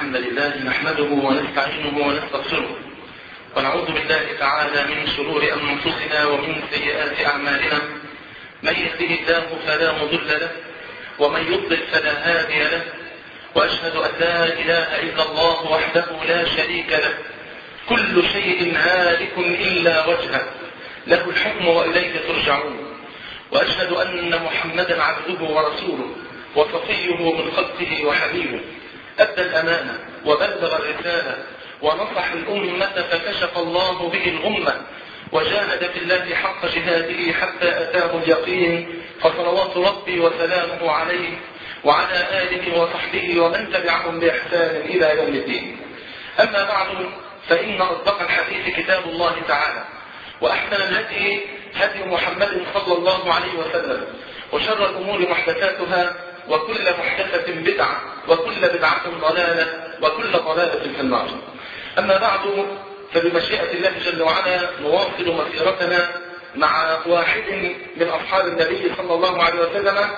الحمد لله نحمده ونستعينه ونستغفره ونعوذ بالله تعالى من شرور أنفسنا ومن سيئات أعمالنا من يهده الله فلا مضل له ومن يضلل فلا هادي له وأشهد أن لا إله إلا الله وحده لا شريك له كل شيء هالك إلا وجهه له الحكم وإليه ترجعون وأشهد أن محمدا عبده ورسوله وصفيه من خلقه وحبيبه أدى الأمانة وبلغ الرسالة ونصح الأمة فكشف الله به الغمة وجاهد في الله حق جهاده حتى أتاه اليقين فصلوات ربي وسلامه عليه وعلى آله وصحبه ومن تبعهم بإحسان إلى يوم الدين أما بعد فإن أصدق الحديث كتاب الله تعالى وأحسن الهدي هدي محمد صلى الله عليه وسلم وشر الأمور محدثاتها وكل محدثة بدعة وكل بدعة ضلالة وكل ضلالة في النار أما بعد فبمشيئة الله جل وعلا نواصل مسيرتنا مع واحد من أصحاب النبي صلى الله عليه وسلم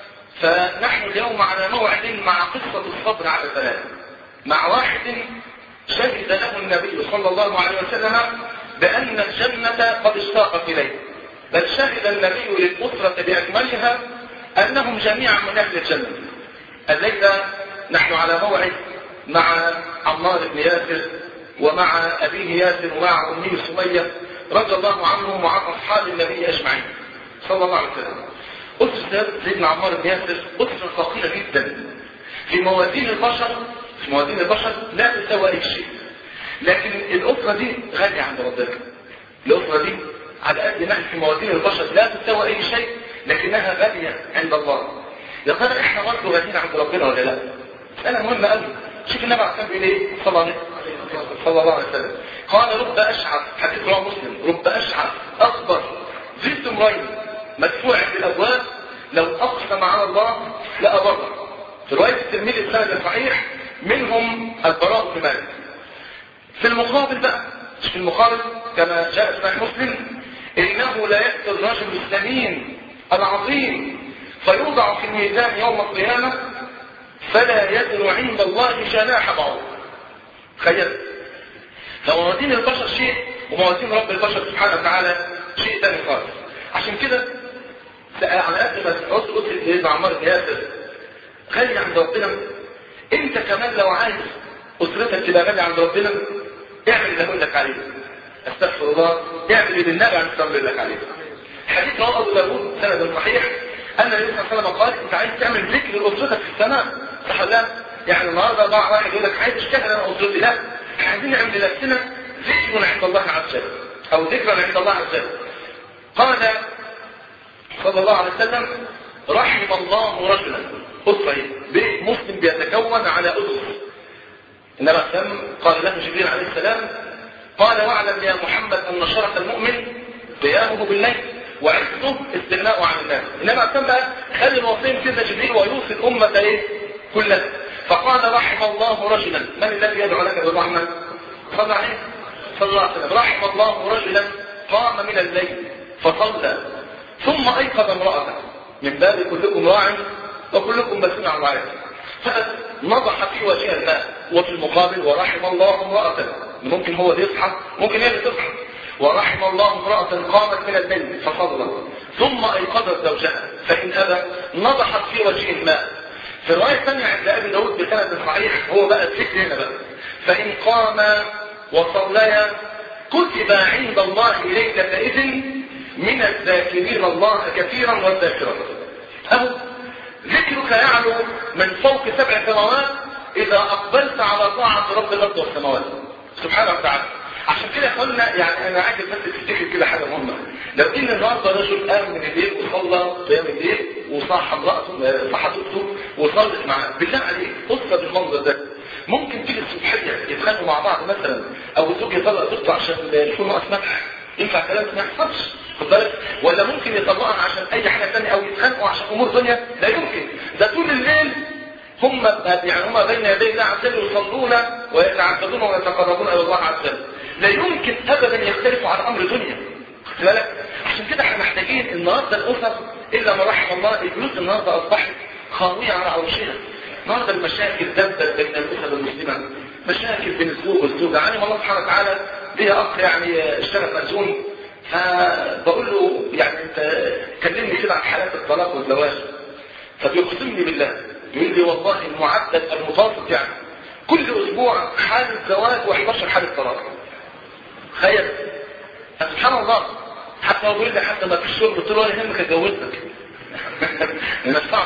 فنحن اليوم على موعد مع قصة الصبر على البلاء مع واحد شهد له النبي صلى الله عليه وسلم بأن الجنة قد اشتاقت إليه بل شهد النبي للأسرة بأكملها أنهم جميعا من أهل الجنة الليلة نحن على موعد مع عمار بن ياسر ومع أبيه ياسر ومع أمه سمية رضي الله عنهم وعن أصحاب النبي أجمعين صلى الله عليه وسلم أسرة سيدنا عمار بن ياسر أسرة ثقيلة جدا في موازين البشر في موازين البشر لا تساوي أي شيء لكن الأسرة دي غالية عند ربنا الأسرة دي على قد ما في موازين البشر لا تساوي أي شيء لكنها غالية عند الله يا ترى احنا برضه غاليين عند ربنا ولا لا؟ مسألة مهمة قوي شوف النبي عليه الصلاة ايه؟ صلى الله صلى الله عليه وسلم قال رب أشعث حديث رواه مسلم رب أشعث أخبر ذي سمرين مدفوع في الأبواب لو أقسم على الله لأبره في رواية الترمذي السند الصحيح منهم البراء بن مالك في المقابل بقى في المقابل كما جاء في صحيح مسلم إنه لا يأتي الرجل السمين العظيم فيوضع في الميزان يوم القيامة فلا يزن عند الله جناح بعوض تخيل فموازين البشر شيء وموازين رب البشر سبحانه وتعالى شيء ثاني خالص عشان كده على قد ما تعوز أسرة سيدنا عمار بن ياسر غالية عند ربنا انت كمان لو عايز أسرتك تبقى غالية عند ربنا اعمل اللي هقول لك عليه استغفر الله اعمل اللي النبي عن الصبر لك عليه حديث رواه ابو داوود سند صحيح ان النبي صلى الله عليه وسلم قال انت عايز تعمل ذكر لاسرتك في السماء صح لا يعني النهارده ضاع واحد يقول لك عايز اشتغل انا اسرتي لا احنا عايزين نعمل لنفسنا ذكر عند الله عز وجل او ذكرا عند الله عز وجل قال صلى الله عليه وسلم رحم الله رجلا اسره بيت مسلم بيتكون على اسره النبي صلى الله عليه وسلم قال له جبريل عليه السلام قال واعلم يا محمد ان شرف المؤمن قيامه بالليل وعزه استغناءه عن الناس انما كان بقى خلي الوصيم كده جبريل ويوصي الامه ايه كلها فقال رحم الله رجلا من الذي يدعو لك بالرحمه صلى عليه صلى الله عليه وسلم رحم الله رجلا قام من الليل فصلى ثم ايقظ امراته من باب كلكم راع وكلكم مسؤول عن رعيته فنضح في وجه الماء وفي المقابل ورحم الله امرأة ممكن هو اللي يصحى ممكن هي اللي تصحى ورحم الله امرأة قامت من الليل فصلت ثم أيقظت زوجها فإن أبى نضحت في وجه الماء في الرواية الثانية عند أبي داود بسند صحيح هو بقى الفكر هنا بقى فإن قام وصليا كتب عند الله ليلة إذن من الذاكرين الله كثيرا والذاكرات أهو ذكرك يعلو من فوق سبع سماوات إذا أقبلت على طاعة رب الأرض والسماوات سبحانه وتعالى عشان كده يا اخوانا يعني انا عايز بس تفتكر كده حاجه مهمه لو ان النهارده رجل قام من الليل وصلى قيام الليل وصاح امراته صح زوجته وصلت معاه بالله عليك قصه بالمنظر ده ممكن تيجي الصبحيه يتخانقوا مع بعض مثلا او الزوج يطلق زوجته عشان يكون ناقص مدح ينفع كلام ما يحصلش خد بالك ولا ممكن يطلقها عشان اي حاجه ثانيه او يتخانقوا عشان امور دنيا لا يمكن ده طول الليل هم يعني هم بين يدي الله عز وجل يصلون ويتعبدون ويتقربون الى الله عز وجل لا يمكن ابدا يختلفوا عن امر دنيا خد بالك عشان كده احنا محتاجين النهارده الاسر الا ما رحم الله البيوت النهارده اصبحت خاويه على عروشها النهارده المشاكل دبت بين الاسر المسلمه مشاكل بين الزوج والزوجه علم الله سبحانه وتعالى ليا اخ يعني اشتغل مأذون فبقول له يعني انت كلمني كده عن حالات الطلاق والزواج فبيقسمني بالله يقول لي والله المعدل المتوسط يعني كل اسبوع حالة زواج و11 حالة طلاق تخيل سبحان الله حتى هو بيقول لي حتى ما فيش شغل قلت له ولا يهمك اتجوزك من الصعب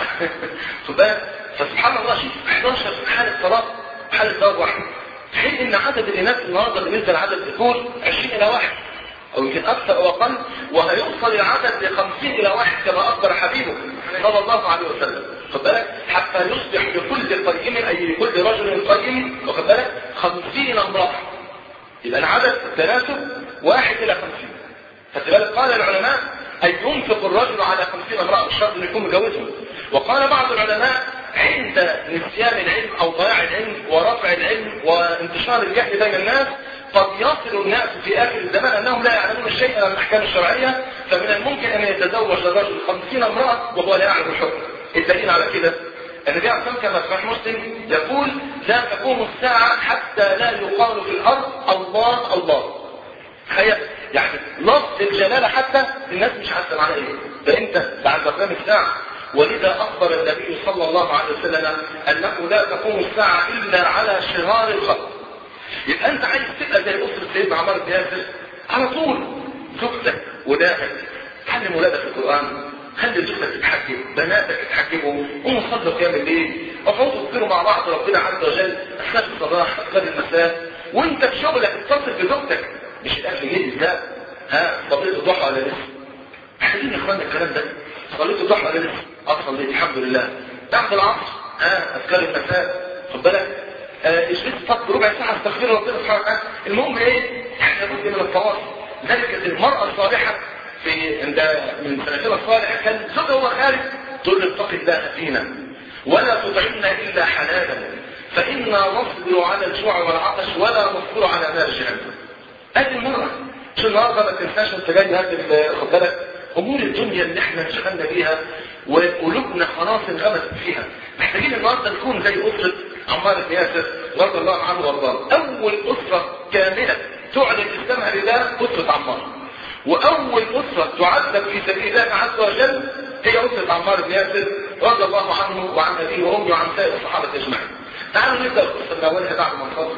خد بالك فسبحان الله شوف 11 حالة طلاق حالة زواج واحد في حين ان عدد الاناث النهارده بالنسبه لعدد الذكور 20 الى واحد او يمكن اكثر او اقل وهيوصل العدد ل 50 الى واحد كما اخبر حبيبه صلى الله عليه وسلم خد بالك حتى يصبح لكل قيم اي لكل رجل قيم واخد بالك 50 امراه يبقى العدد التناسب واحد الى 50 خد بالك قال العلماء أن ينفق الرجل على 50 امرأة مش شرط انه يكون مجوزهم وقال بعض العلماء عند نسيان العلم أو ضياع العلم ورفع العلم وانتشار الجهل بين الناس قد يصل الناس في آخر الزمان أنهم لا يعلمون شيئا عن الأحكام الشرعية فمن الممكن أن يتزوج الرجل 50 امرأة وهو لا يعلم الحكم الدليل على كده النبي عليه الصلاه كما صحيح مسلم يقول لا تقوم الساعة حتى لا يقال في الأرض الله الله تخيل يعني لفظ الجلالة حتى الناس مش عارفه معناه ايه ده انت بعد قيام الساعة ولذا أخبر النبي صلى الله عليه وسلم أنه لا تقوم الساعة إلا على شرار الخلق يبقى أنت عايز تبقى زي أسرة سيدنا عمر بن ياسر على طول زوجتك وداخل علم ولادك القرآن خلي زوجتك تتحكم بناتك تتحكموا قوموا صلوا قيام الليل اقعدوا تذكروا مع بعض ربنا عز وجل أذكار الصباح أذكار المساء وأنت في شغلك اتصل بزوجتك مش الأكل جديد لا ها صليت الضحى ولا لسه محتاجين يا اخوانا الكلام ده صليت الضحى ولا لسه اه صليت الحمد لله بعد العصر ها اذكار المساء خد بالك آه اجلس فقط ربع ساعه استغفر ربنا سبحانه وتعالى المهم ايه احنا لابد من التواصل ذلك المراه الصالحه في عند من سلفنا الصالح كان زوجها هو خارج تقول له اتق الله فينا ولا تطعمنا الا حلالا فانا نصبر على الجوع والعطش ولا نصبر على نار جهنم ادي المرأة مش النهارده ما تنساش وانت جاي هات خد بالك امور الدنيا اللي احنا انشغلنا بيها وقلوبنا خلاص انغمست فيها محتاجين النهارده نكون زي اسره عمار بن ياسر رضي الله عنه وارضاه اول اسره كامله تعلن اسلامها لله اسره عمار واول اسره تعذب في سبيل الله عز وجل هي اسره عمار بن ياسر رضي الله عنه وعن ابيه وامه وعن سائر الصحابه اجمعين تعالوا نبدا القصه من اولها بعد ما نفضل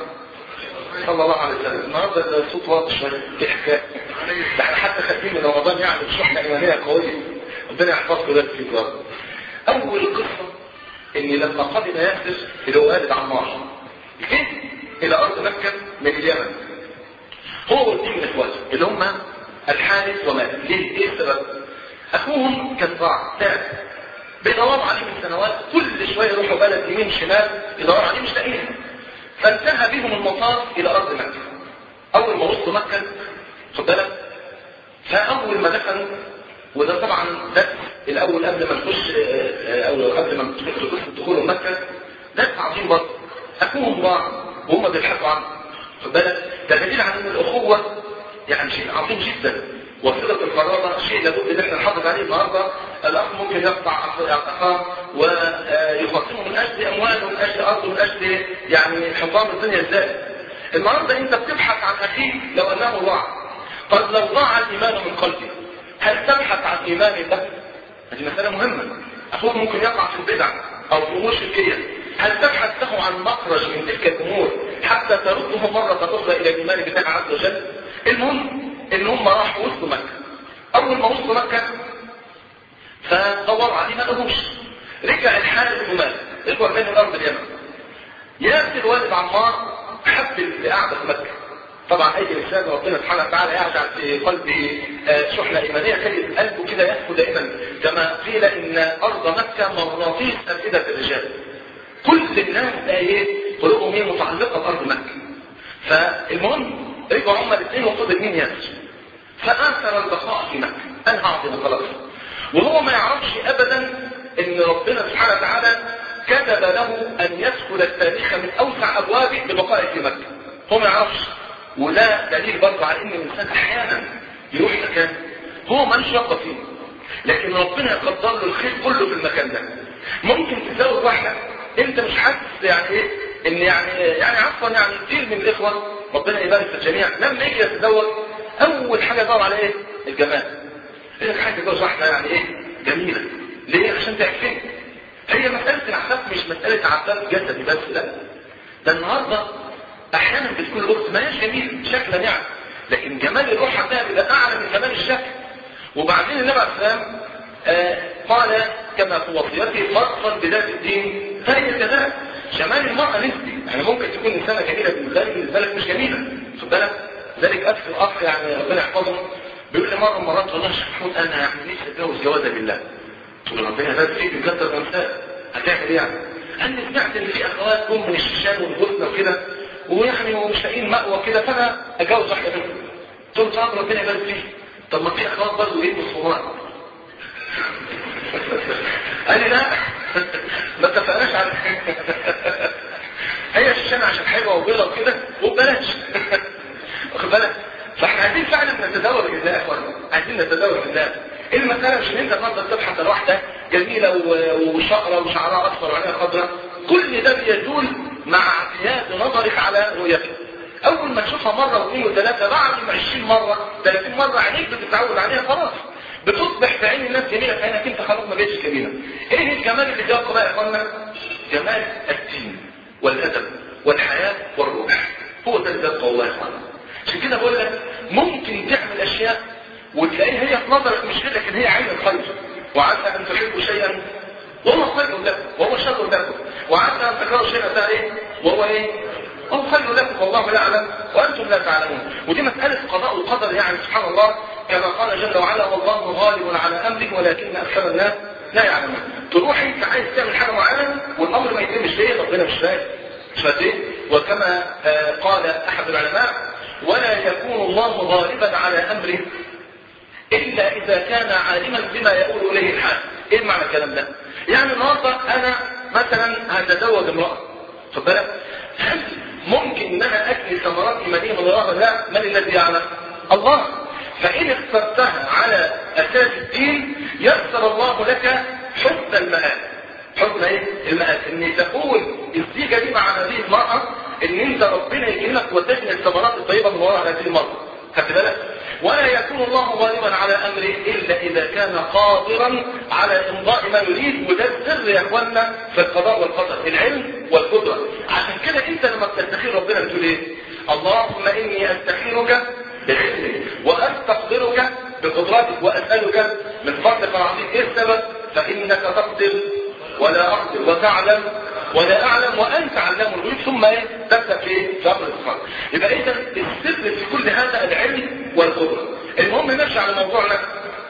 صلى الله عليه وسلم النهارده الصوت واضح شويه في حكايه ده احنا حتى خارجين من رمضان يعني بشحنه ايمانيه قويه ربنا يحفظكم ده في رب اول قصه ان لما قدم ياسر اللي هو والد عمار جه الى ارض مكه من اليمن هو واثنين من اخواته اللي هم الحارث ومالك ليه ايه السبب؟ اخوهم كان ضاع تعب بيدوروا عليه من سنوات كل شويه يروحوا بلد يمين شمال يدوروا عليه مش لاقيين فانتهى بهم المطاف الى ارض مكة اول ما وصلوا مكة خد بالك فاول ما دخلوا وده طبعا درس الاول قبل ما نخش او قبل ما ندخل قصه دخول مكة درس عظيم برضه اخوهم ضاع وهم بيبحثوا عنه خد بالك ده دليل على ان الاخوه يعني شيء عظيم جدا وصلة القرابة شيء لابد ان احنا نحافظ عليه النهارده الاخ ممكن يقطع اخاه ويخاصمه من اجل امواله من اجل ارضه من اجل يعني حطام الدنيا ازاي النهارده انت بتبحث عن اخيك لو انه ضاع طب لو ضاع الايمان من قلبك هل تبحث عن ايمان ده؟ هذه مسألة مهمة اخوك ممكن يقع في البدع او في امور شركية هل تبحث له عن مخرج من تلك الامور حتى ترده مرة اخرى الى الايمان بالله عز وجل المهم ان هم راحوا وسط مكة اول ما وصلوا مكة فدوروا عليه ما لقوش رجع الحارث بن مالك رجعوا من الارض اليمن ياسر والد عمار حب القعده في مكه طبعا اي انسان ربنا سبحانه وتعالى يجعل في قلبه شحنه ايمانيه كلمه قلبه كده يسكو دائما كما قيل ان ارض مكه مغناطيس افئده الرجال كل الناس ايه قلوبهم هي متعلقه بارض مكه فالمهم رجعوا هم الاثنين وفضل مين ياسر فاثر البقاء في مكه انا هعطي خلاص وهو ما يعرفش ابدا ان ربنا سبحانه وتعالى كتب له ان يدخل التاريخ من اوسع ابوابه ببقائه في مكه هو ما يعرفش وده دليل برضه على ان الانسان احيانا يروح مكان هو مالوش رغبه فيه لكن ربنا يقدر له الخير كله في المكان ده ممكن تتزوج واحده انت مش حاسس يعني ايه ان يعني يعني عفوا يعني كتير من الاخوه ربنا يبارك في الجميع لما يجي يتزوج اول حاجه يدور على ايه الجمال هي حاجه تتجوز واحده يعني ايه جميله ليه عشان تعفني هي مساله العفاف مش مساله عفاف جسدي بس لا ده النهارده احيانا بتكون الاخت ما هيش جميل شكلا يعني لكن جمال الروح عندها بيبقى اعلى من جمال الشكل وبعدين النبي عليه السلام آه قال كما في وصيته فاصفر بذات الدين فهي كذلك جمال المرأة نسبي يعني ممكن تكون إنسانة جميلة بالنسبة لك بالنسبة لك مش جميلة خد بالك ذلك أخ الأخ يعني ربنا يحفظه بيقول لي مرة مرات والله يا شيخ محمود أنا يعني نفسي أتجوز جوازة بالله قلت له ربنا يبارك فيك بكثرة أمثال هتعمل إيه يعني؟ قال لي سمعت إن في أخوات جم من الشيشان والبوسنة وكده ويعني ومش لاقيين مأوى كده فأنا أتجوز واحدة منهم قلت له طب ربنا يبارك فيك طب ما في أخوات برضه جايين من الصومال قال لي لا ما اتفقناش على هي الشيشان عشان حلوه وبيضه وكده وببلاش واخد بالك فاحنا عايزين فعلا نتداول بالله يا اخوانا عايزين نتداول بالله المساله مش ان انت تفضل تبحث عن واحده جميله وشقره وشعرها اصفر وعينها خضراء كل ده بيدول مع اعتياد نظرك على رؤيتها اول ما تشوفها مره واثنين وثلاثه بعد ما 20 مره 30 مره عينيك بتتعود عليها خلاص بتصبح في عين الناس جميله في عينك انت خلاص ما بقتش جميله ايه الجمال اللي جاب بقى يا اخوانا جمال الدين والادب والحياه والروح هو ده اللي والله يا اخوانا عشان كده بقول لك ممكن تعمل اشياء وتلاقيها هي في نظرك مش كده لكن هي عين الخير وعسى ان تحبوا شيئا وهو خير لكم وهو شر لكم وعسى ان تكرهوا شيئا ده ايه وهو ايه هو خير لكم والله لا يعلم وانتم لا تعلمون ودي مساله قضاء وقدر يعني سبحان الله كما قال جل وعلا والله غالب على امره ولكن اكثر الناس لا يعلمون تروح انت عايز تعمل حاجه معينه والامر ما يتمش ليه ربنا مش فاهم مش فاهم وكما آه قال احد العلماء ولا يكون الله غالبا على امره الا اذا كان عالما بما يقول اليه الحال ايه معنى الكلام ده يعني النهارده انا مثلا هتزوج امراه خد بالك هل ممكن ان انا اكل ثمرات ايمانيه من وراها لا من الذي يعلم الله فان اخترتها على اساس الدين يسر الله لك حسن المآل حسن ايه المآل ان تقول الزيجه دي مع هذه المراه ان انت ربنا يكرمك وتجني الثمرات الطيبه من وراء هذه المراه خدت بالك ولا يكون الله غالبا على امره الا اذا كان قادرا على امضاء ما يريد وده السر يا اخوانا في القضاء والقدر العلم والقدره عشان كده انت لما بتستخير ربنا بتقول ايه اللهم اني استخيرك بعلمك واستقدرك بقدرتك واسالك من فضلك العظيم ايه السبب فانك تقدر ولا اقدر وتعلم ولا اعلم وانت علام الغيوب ثم ايه تبدا في ايه في امر الاخبار يبقى اذا السر في كل هذا العلم والقدره المهم نرجع لموضوعنا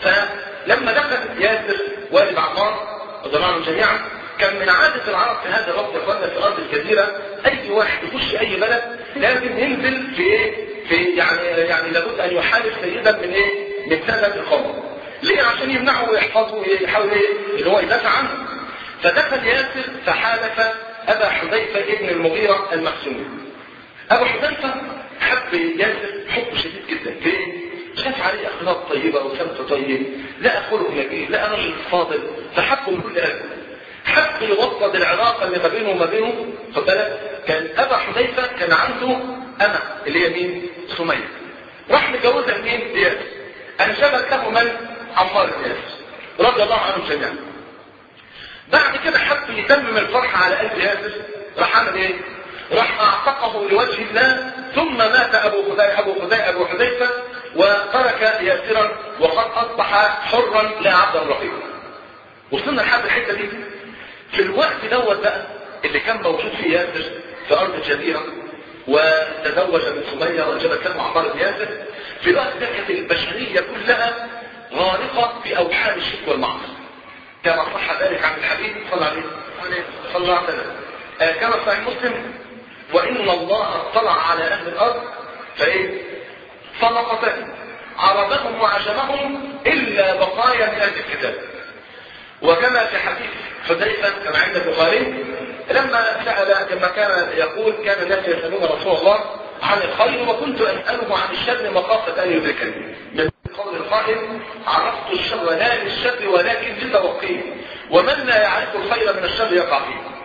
فلما دخل ياسر والد عمار رضي الله عنهم جميعا كان من عادة العرب في هذا الوقت يا اخوانا في الارض الجزيرة اي واحد يخش اي بلد لازم ينزل في ايه في يعني يعني لابد ان يحالف سيدا من ايه من سنة الخمر ليه عشان يمنعه ويحفظه ويحاول ايه ان هو يدافع عنه فدخل ياسر فحالف ابا حذيفة ابن المغيرة المخزومي ابو حذيفة حب ياسر حب شديد جدا ليه شاف عليه اخلاق طيبة وسمت طيب لا خلق نبيل لا رجل فاضل فحبه من كل قلبه حب يوطد العلاقة اللي ما بينه وما بينه خد بالك كان ابا حذيفة كان عنده انا اللي هي مين سمية راح متجوزها مين ياسر انجبت له من عمار بن ياسر رضي الله عنهم جميعا بعد كده حب يتمم الفرحة على قلب ياسر راح عمل ايه راح اعتقه لوجه الله ثم مات ابو خزيفة ابو خزيفة ابو حذيفة وترك ياسرا وقد اصبح حرا لا عبدا رقيقا وصلنا لحد الحته دي في الوقت دوت بقى اللي كان موجود فيه ياسر في ارض الجزيره وتزوج من سميه وانجبت له عمار بن ياسر في الوقت ده كانت البشريه كلها غارقه في اوحال الشرك والمعصيه كما صح ذلك عن الحبيب صلى الله عليه صلى الله عليه وسلم آه كما صحيح مسلم وان الله اطلع على اهل الارض فايه فلقتهم عربهم وعجمهم الا بقايا من اهل الكتاب وكما في حديث حذيفه كما عند البخاري لما سال لما كان يقول كان الناس يسالون رسول الله عن الخير وكنت اساله عن الشر مخافه ان يدركني من قول القائل عرفت الشر لا للشر ولكن لتوقيه ومن لا يعرف الخير من الشر يقع فيه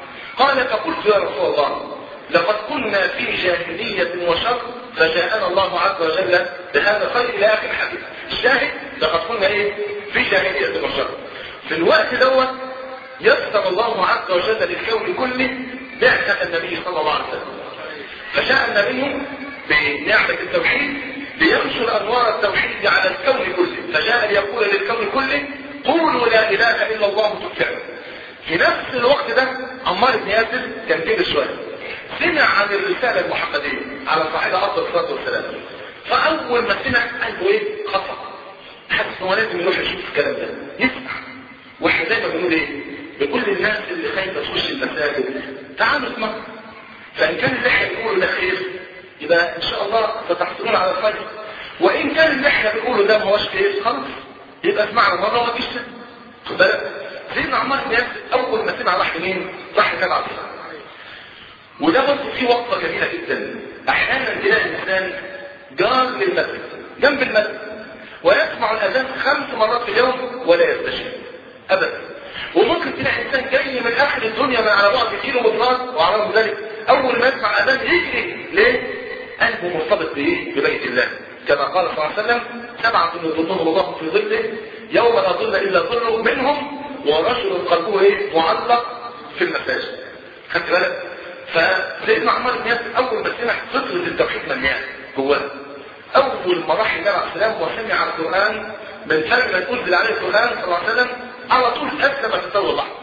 قال فقلت يا رسول الله لقد كنا في جاهلية وشر فجاءنا الله عز وجل بهذا الخير إلى آخر الحديث الشاهد لقد كنا إيه في جاهلية وشر في الوقت دوت يسر الله عز وجل للكون كله بعثة النبي صلى الله عليه وسلم فجاء النبي بنعمة التوحيد لينشر أنوار التوحيد على الكون كله فجاء ليقول للكون كله قولوا لا إله إلا الله تفلحوا في نفس الوقت ده عمار بن ياسر كان كده شوية سمع عن الرسالة المحمدية على صاحبها أفضل الصلاة والسلام فأول ما سمع قلبه إيه خطأ حس هو لازم يروح يشوف الكلام ده يسمع واحنا دايما بنقول ايه بكل الناس اللي خايفه تخش المساجد تعالوا اسمعوا فان كان اللي احنا بنقوله ده خير يبقى ان شاء الله ستحصلون على الخير وان كان اللي احنا بنقوله ده ما هوش خير خلاص يبقى اسمعنا مره وما فيش خد بالك سيدنا عمار بن ياسر اول ما سمع راح لمين؟ راح لكعب عبد وده برضه فيه وقفه جميله جدا احيانا تلاقي الانسان جار للمسجد جنب المسجد ويسمع الاذان خمس مرات في اليوم ولا يستشير ابدا وممكن تلاقي انسان جاي من اخر الدنيا من على بعد كيلو مترات وعلى ذلك اول ما يسمع اذان يجري ليه؟ قلبه مرتبط بايه؟ ببيت الله كما قال صلى الله عليه وسلم سبعة يظلهم الله في ظله يوم لا ظل الا ظله منهم ورجل قلبه ايه؟ معلق في المساجد خدت بالك؟ فسيدنا عمر بن ياسر اول ما سمع فطرة التوحيد مليان جواه اول ما راح النبي عليه السلام وسمع القران من سنه ما انزل عليه القران صلى الله عليه وسلم على طول اسلم في الثوره اللحظه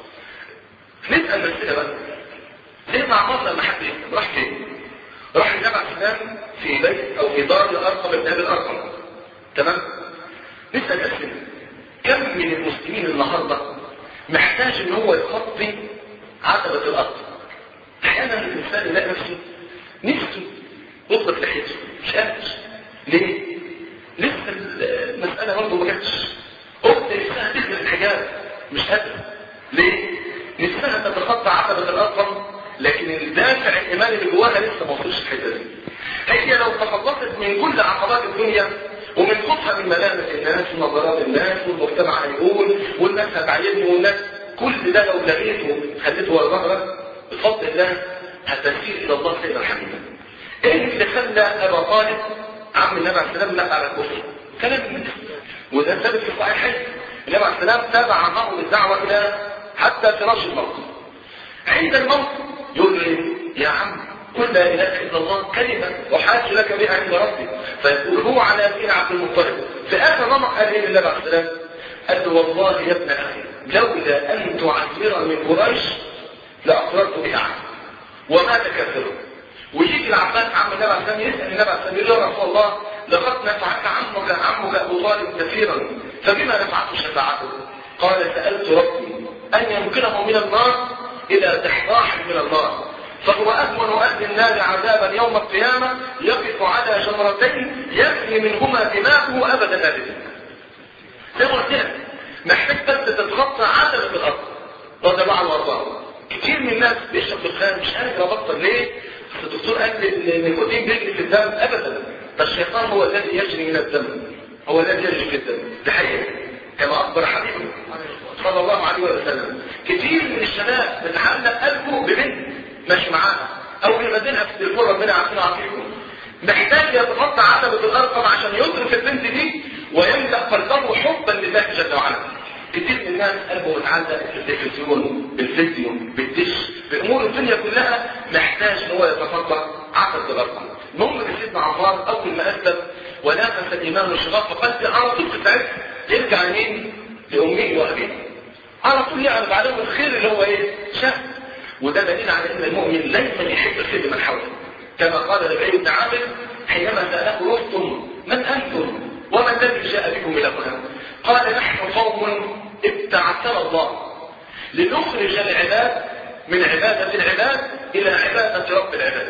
نسال نفسنا بقى سيدنا عمر لما حد يسلم راح فين؟ راح النبي عليه السلام في بيت او في دار الارقم ابن ابي الارقم تمام؟ نسال نفسنا كم من المسلمين النهارده محتاج ان هو يخطي عتبه الارض احيانا الانسان يلاقي نفسه نفسه يطلق لحيته مش قادر ليه؟ لسه المسألة برضه ما جاتش أخت نفسها تلبس الحجاب مش قادرة ليه؟ نفسها تتخطى عتبة الأرقم لكن الدافع الإيماني اللي جواها لسه ما وصلش الحتة دي هي لو تخلصت من كل عقبات الدنيا ومن خوفها من ملامة الناس ونظرات الناس والمجتمع هيقول والناس هتعيبني والناس كل ده لو لغيته خليته ورا ظهرك بفضل الله هتسير إلى الله سيدا حميدا ايه اللي خلى ابا طالب عم النبي عليه السلام نقل على الكفر كلام من وده ثابت في الصحيحين النبي عليه السلام تابع معه الدعوه الى حتى فراش الموت عند الموت يقول لي يا عم قل لا اله الا الله كلمه احاج لك بها عند ربي فيقول هو على دين عبد المطلب في اخر رمق قال ايه النبي عليه السلام قال له والله يا ابن اخي لولا ان تعذر من قريش لاقررت بها عنك وما تكفرت ويجي العباس عم النبي عليه السلام يسال النبي عليه السلام يقول يا رسول الله لقد نفعك عمك عمك ابو طالب كثيرا فبما نفعت شفاعته؟ قال سالت ربي ان ينقذه من النار الى تحراح من النار فهو اهون اهل النار عذابا يوم القيامه يقف على جمرتين يبني منهما دماغه ابدا ابدا. زي ما قلت لك محتاج بس تتغطى عتبه الارض. رضي الله عنه وارضاه. كتير من الناس بيشرب دخان مش قادر ابطل ليه؟ الدكتور قال ان النيكوتين بيجري في الدم ابدا ده الشيطان هو الذي يجري من الدم هو الذي يجري في الدم ده حقيقه كما اخبر حبيبه صلى الله عليه وسلم كتير من الشباب بتعلق قلبه ببنت ماشي معاها او ينزلها في التليفون ربنا يعافينا ويعافيكم محتاج يتخطى عتبه الارقم عشان يدرك البنت دي ويملا قلبه حبا لله جل وعلا كتير من الناس قلبه متعلق بالتلفزيون بالفيديو بالدش بامور الدنيا كلها محتاج ان هو يتخطى عتبه الارقام المهم ان سيدنا عمار اول ما اسلم ونافس الايمان والشغاف فقد على طول في ساعتها يرجع لمين؟ لامه وابيه على طول يعرف عليهم الخير اللي هو ايه؟ شاف وده دليل على ان المؤمن دايما يحب الخير من حوله كما قال لبعيد بن عامر حينما ساله رستم من انتم؟ وما الذي جاء بكم الى هنا؟ قال نحن قوم ابتعثنا الله لنخرج العباد من عبادة العباد إلى عبادة رب العباد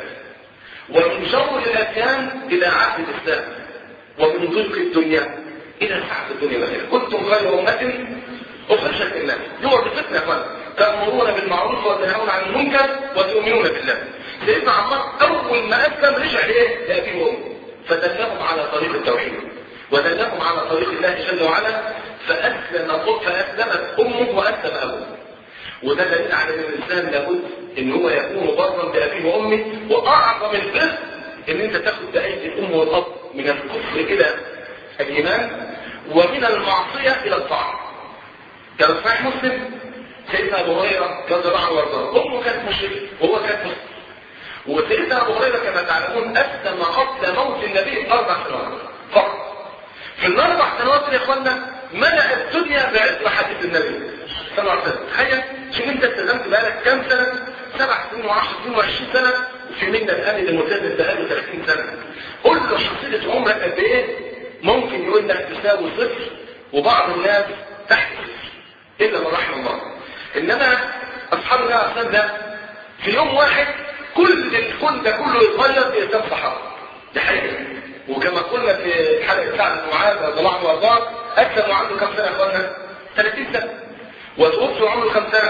ومن جور الأديان إلى عهد الإسلام ومن ضيق الدنيا إلى سعة الدنيا والآخرة كنتم خير أمة أخرجت للناس يوم بفتنة أخوان تأمرون بالمعروف وتنهون عن المنكر وتؤمنون بالله سيدنا عمار أول ما أسلم رجع لإيه؟ لأبيه وأمه فدلهم على طريق التوحيد ودلهم على طريق الله جل وعلا فأسلم فأسلمت أمه وأسلم أبوه وده دليل على ان الانسان لابد ان هو يكون برا بابيه وامه واعظم البر ان انت تاخد بايدي الام والاب من الكفر الى الايمان ومن المعصيه الى الطاعه كان صحيح مسلم سيدنا ابو هريره رضي الله عنه وارضاه امه كانت مشركه وهو كان مسلم وسيدنا ابو هريره كما تعلمون اسلم قبل موت النبي اربع سنوات فقط في الاربع سنوات يا اخوانا ملأ الدنيا بعلم حديث النبي صلى الله عليه وسلم تخيل شوف انت التزمت بقالك كام سنه سبع سنين و10 سنين و20 سنه وفي منا الان اللي ملتزم بقاله 30 سنه قول له حصيله عمرك قد ايه ممكن يقول لك تساوي صفر وبعض الناس تحت صفر الا من رحم الله انما اصحاب النبي عليه الصلاه والسلام في يوم واحد كل الكون ده كله يتغير في اسلام صحابه دي حقيقه وكما قلنا في حلقه سعد بن معاذ رضي الله عنه وارضاه اسلم عنده كم سنه يا اخوانا 30 سنه وتوفي عمره كم سنه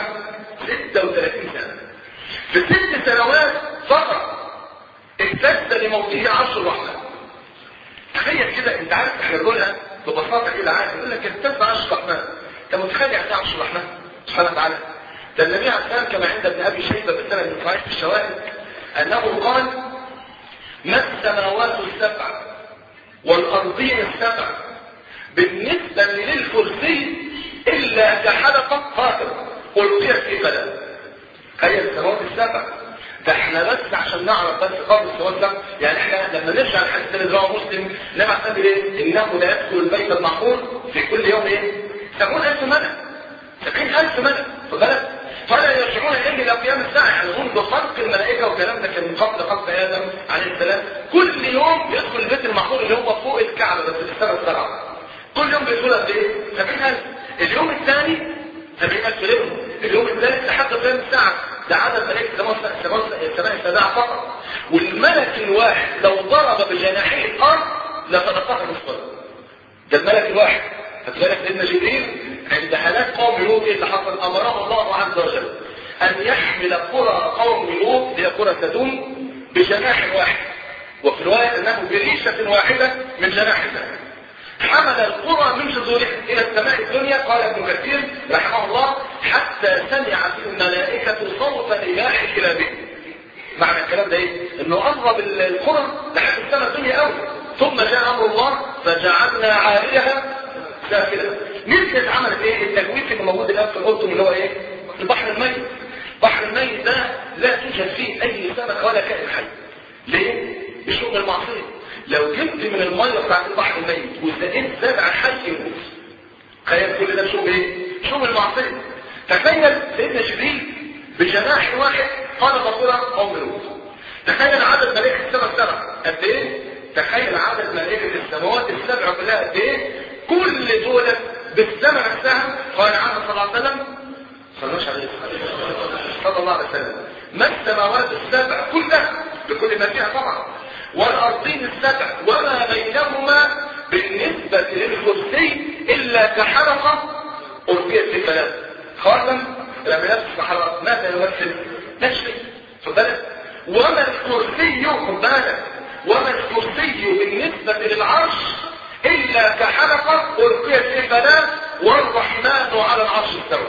36 سنه في ست سنوات فقط اهتز لموته عرش الرحمن تخيل كده انت عارف احنا بنقولها ببساطه كده عارف يقول لك اهتز عرش الرحمن انت متخيل يعني عرش الرحمن سبحانه وتعالى ده النبي عليه السلام كما عند ابن ابي شيبه بالسند صحيح في الشواهد انه قال ما السماوات السبع والارضين السبع بالنسبه للكرسي الا كحلقه قاتله القيت في فلك هي السماوات السبع ده احنا بس عشان نعرف بس قبل السؤال ده يعني احنا لما نرجع الحديث اللي رواه مسلم نبع قبل ايه انه لا يدخل البيت المعمور في كل يوم ايه سبعون الف ملك سبعين الف ملك خد بالك فلا يرجعون اليه الى قيام الساعه يعني منذ خلق الملائكه والكلام ده كان من قبل خلق ادم عليه السلام كل يوم يدخل البيت المعمور اللي هو فوق الكعبه بس في السنه السبعه كل يوم بيدخل قد ايه 70000 اليوم الثاني 70000 ليله اليوم الثالث لحد قيام الساعه ده عدد ملائكه السماء السبع فقط والملك الواحد لو ضرب بجناحيه الارض لصدقها نصفا ده الملك الواحد فكذلك سيدنا جبريل عند هلاك قوم لوط ايه اللي حصل امره الله عز وجل ان يحمل قرى قوم لوط هي قرى سدوم بجناح واحد وفي روايه انه بريشه واحده من جناح ثاني حمل القرى من جذورها الى السماء الدنيا قال ابن كثير رحمه الله حتى سمعت الملائكه صوت نباح كلابه معنى الكلام ده ايه انه قرب القرى لحد السماء الدنيا قوي ثم جاء امر الله فجعلنا عاليها سافله نزلت عملت ايه التجويف اللي موجود الان في الاردن اللي هو ايه البحر الميت البحر الميت ده لا توجد فيه اي سمك ولا كائن حي ليه بشؤم المعصيه لو جبت من الميه بتاعت البحر الميت وزقيت زرع حي يموت تخيل كل ده بشؤم ايه شؤم المعصيه تخيل سيدنا جبريل بجناح واحد قال بصيرة قوم لوط تخيل عدد ملائكه السماء السبع قد ايه تخيل عدد ملائكه السماوات السبع كلها قد ايه كل دول بالسمع نفسها قال عنها صلى الله عليه وسلم صلى عليه صلى الله عليه وسلم ما السماوات السبع كلها بكل ما فيها طبعا والارضين السبع وما بينهما بالنسبة للكرسي الا كحلقة القيت في ثلاث خاتم لما يلبس حلقة ماذا يمثل؟ لا شيء خد بالك وما الكرسي خد بالك وما الكرسي بالنسبة للعرش إلا كحلقة ألقيت في فلاة والرحمن على العرش استوى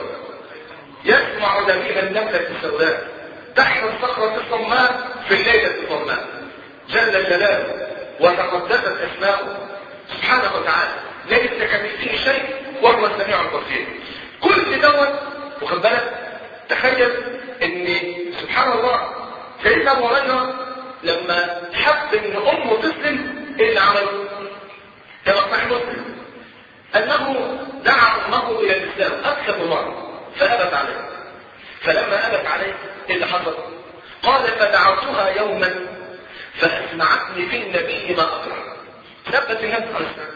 يسمع دبيب النملة السوداء تحت الصخرة الصماء في الليلة الظلماء جل جلاله وتقدست أسماؤه سبحانه وتعالى ليس كمثله شيء وهو السميع البصير كل دوت واخد بالك تخيل ان سبحان الله سيدنا ابو هريره لما حب ان امه تسلم ايه اللي عمله؟ كما صحيح مسلم انه دعا امه الى الاسلام اكثر من مره فابت عليه فلما ابت عليه ايه اللي حصل؟ قال فدعوتها يوما فاسمعتني في النبي ما اكره ثبت النبي عليه السلام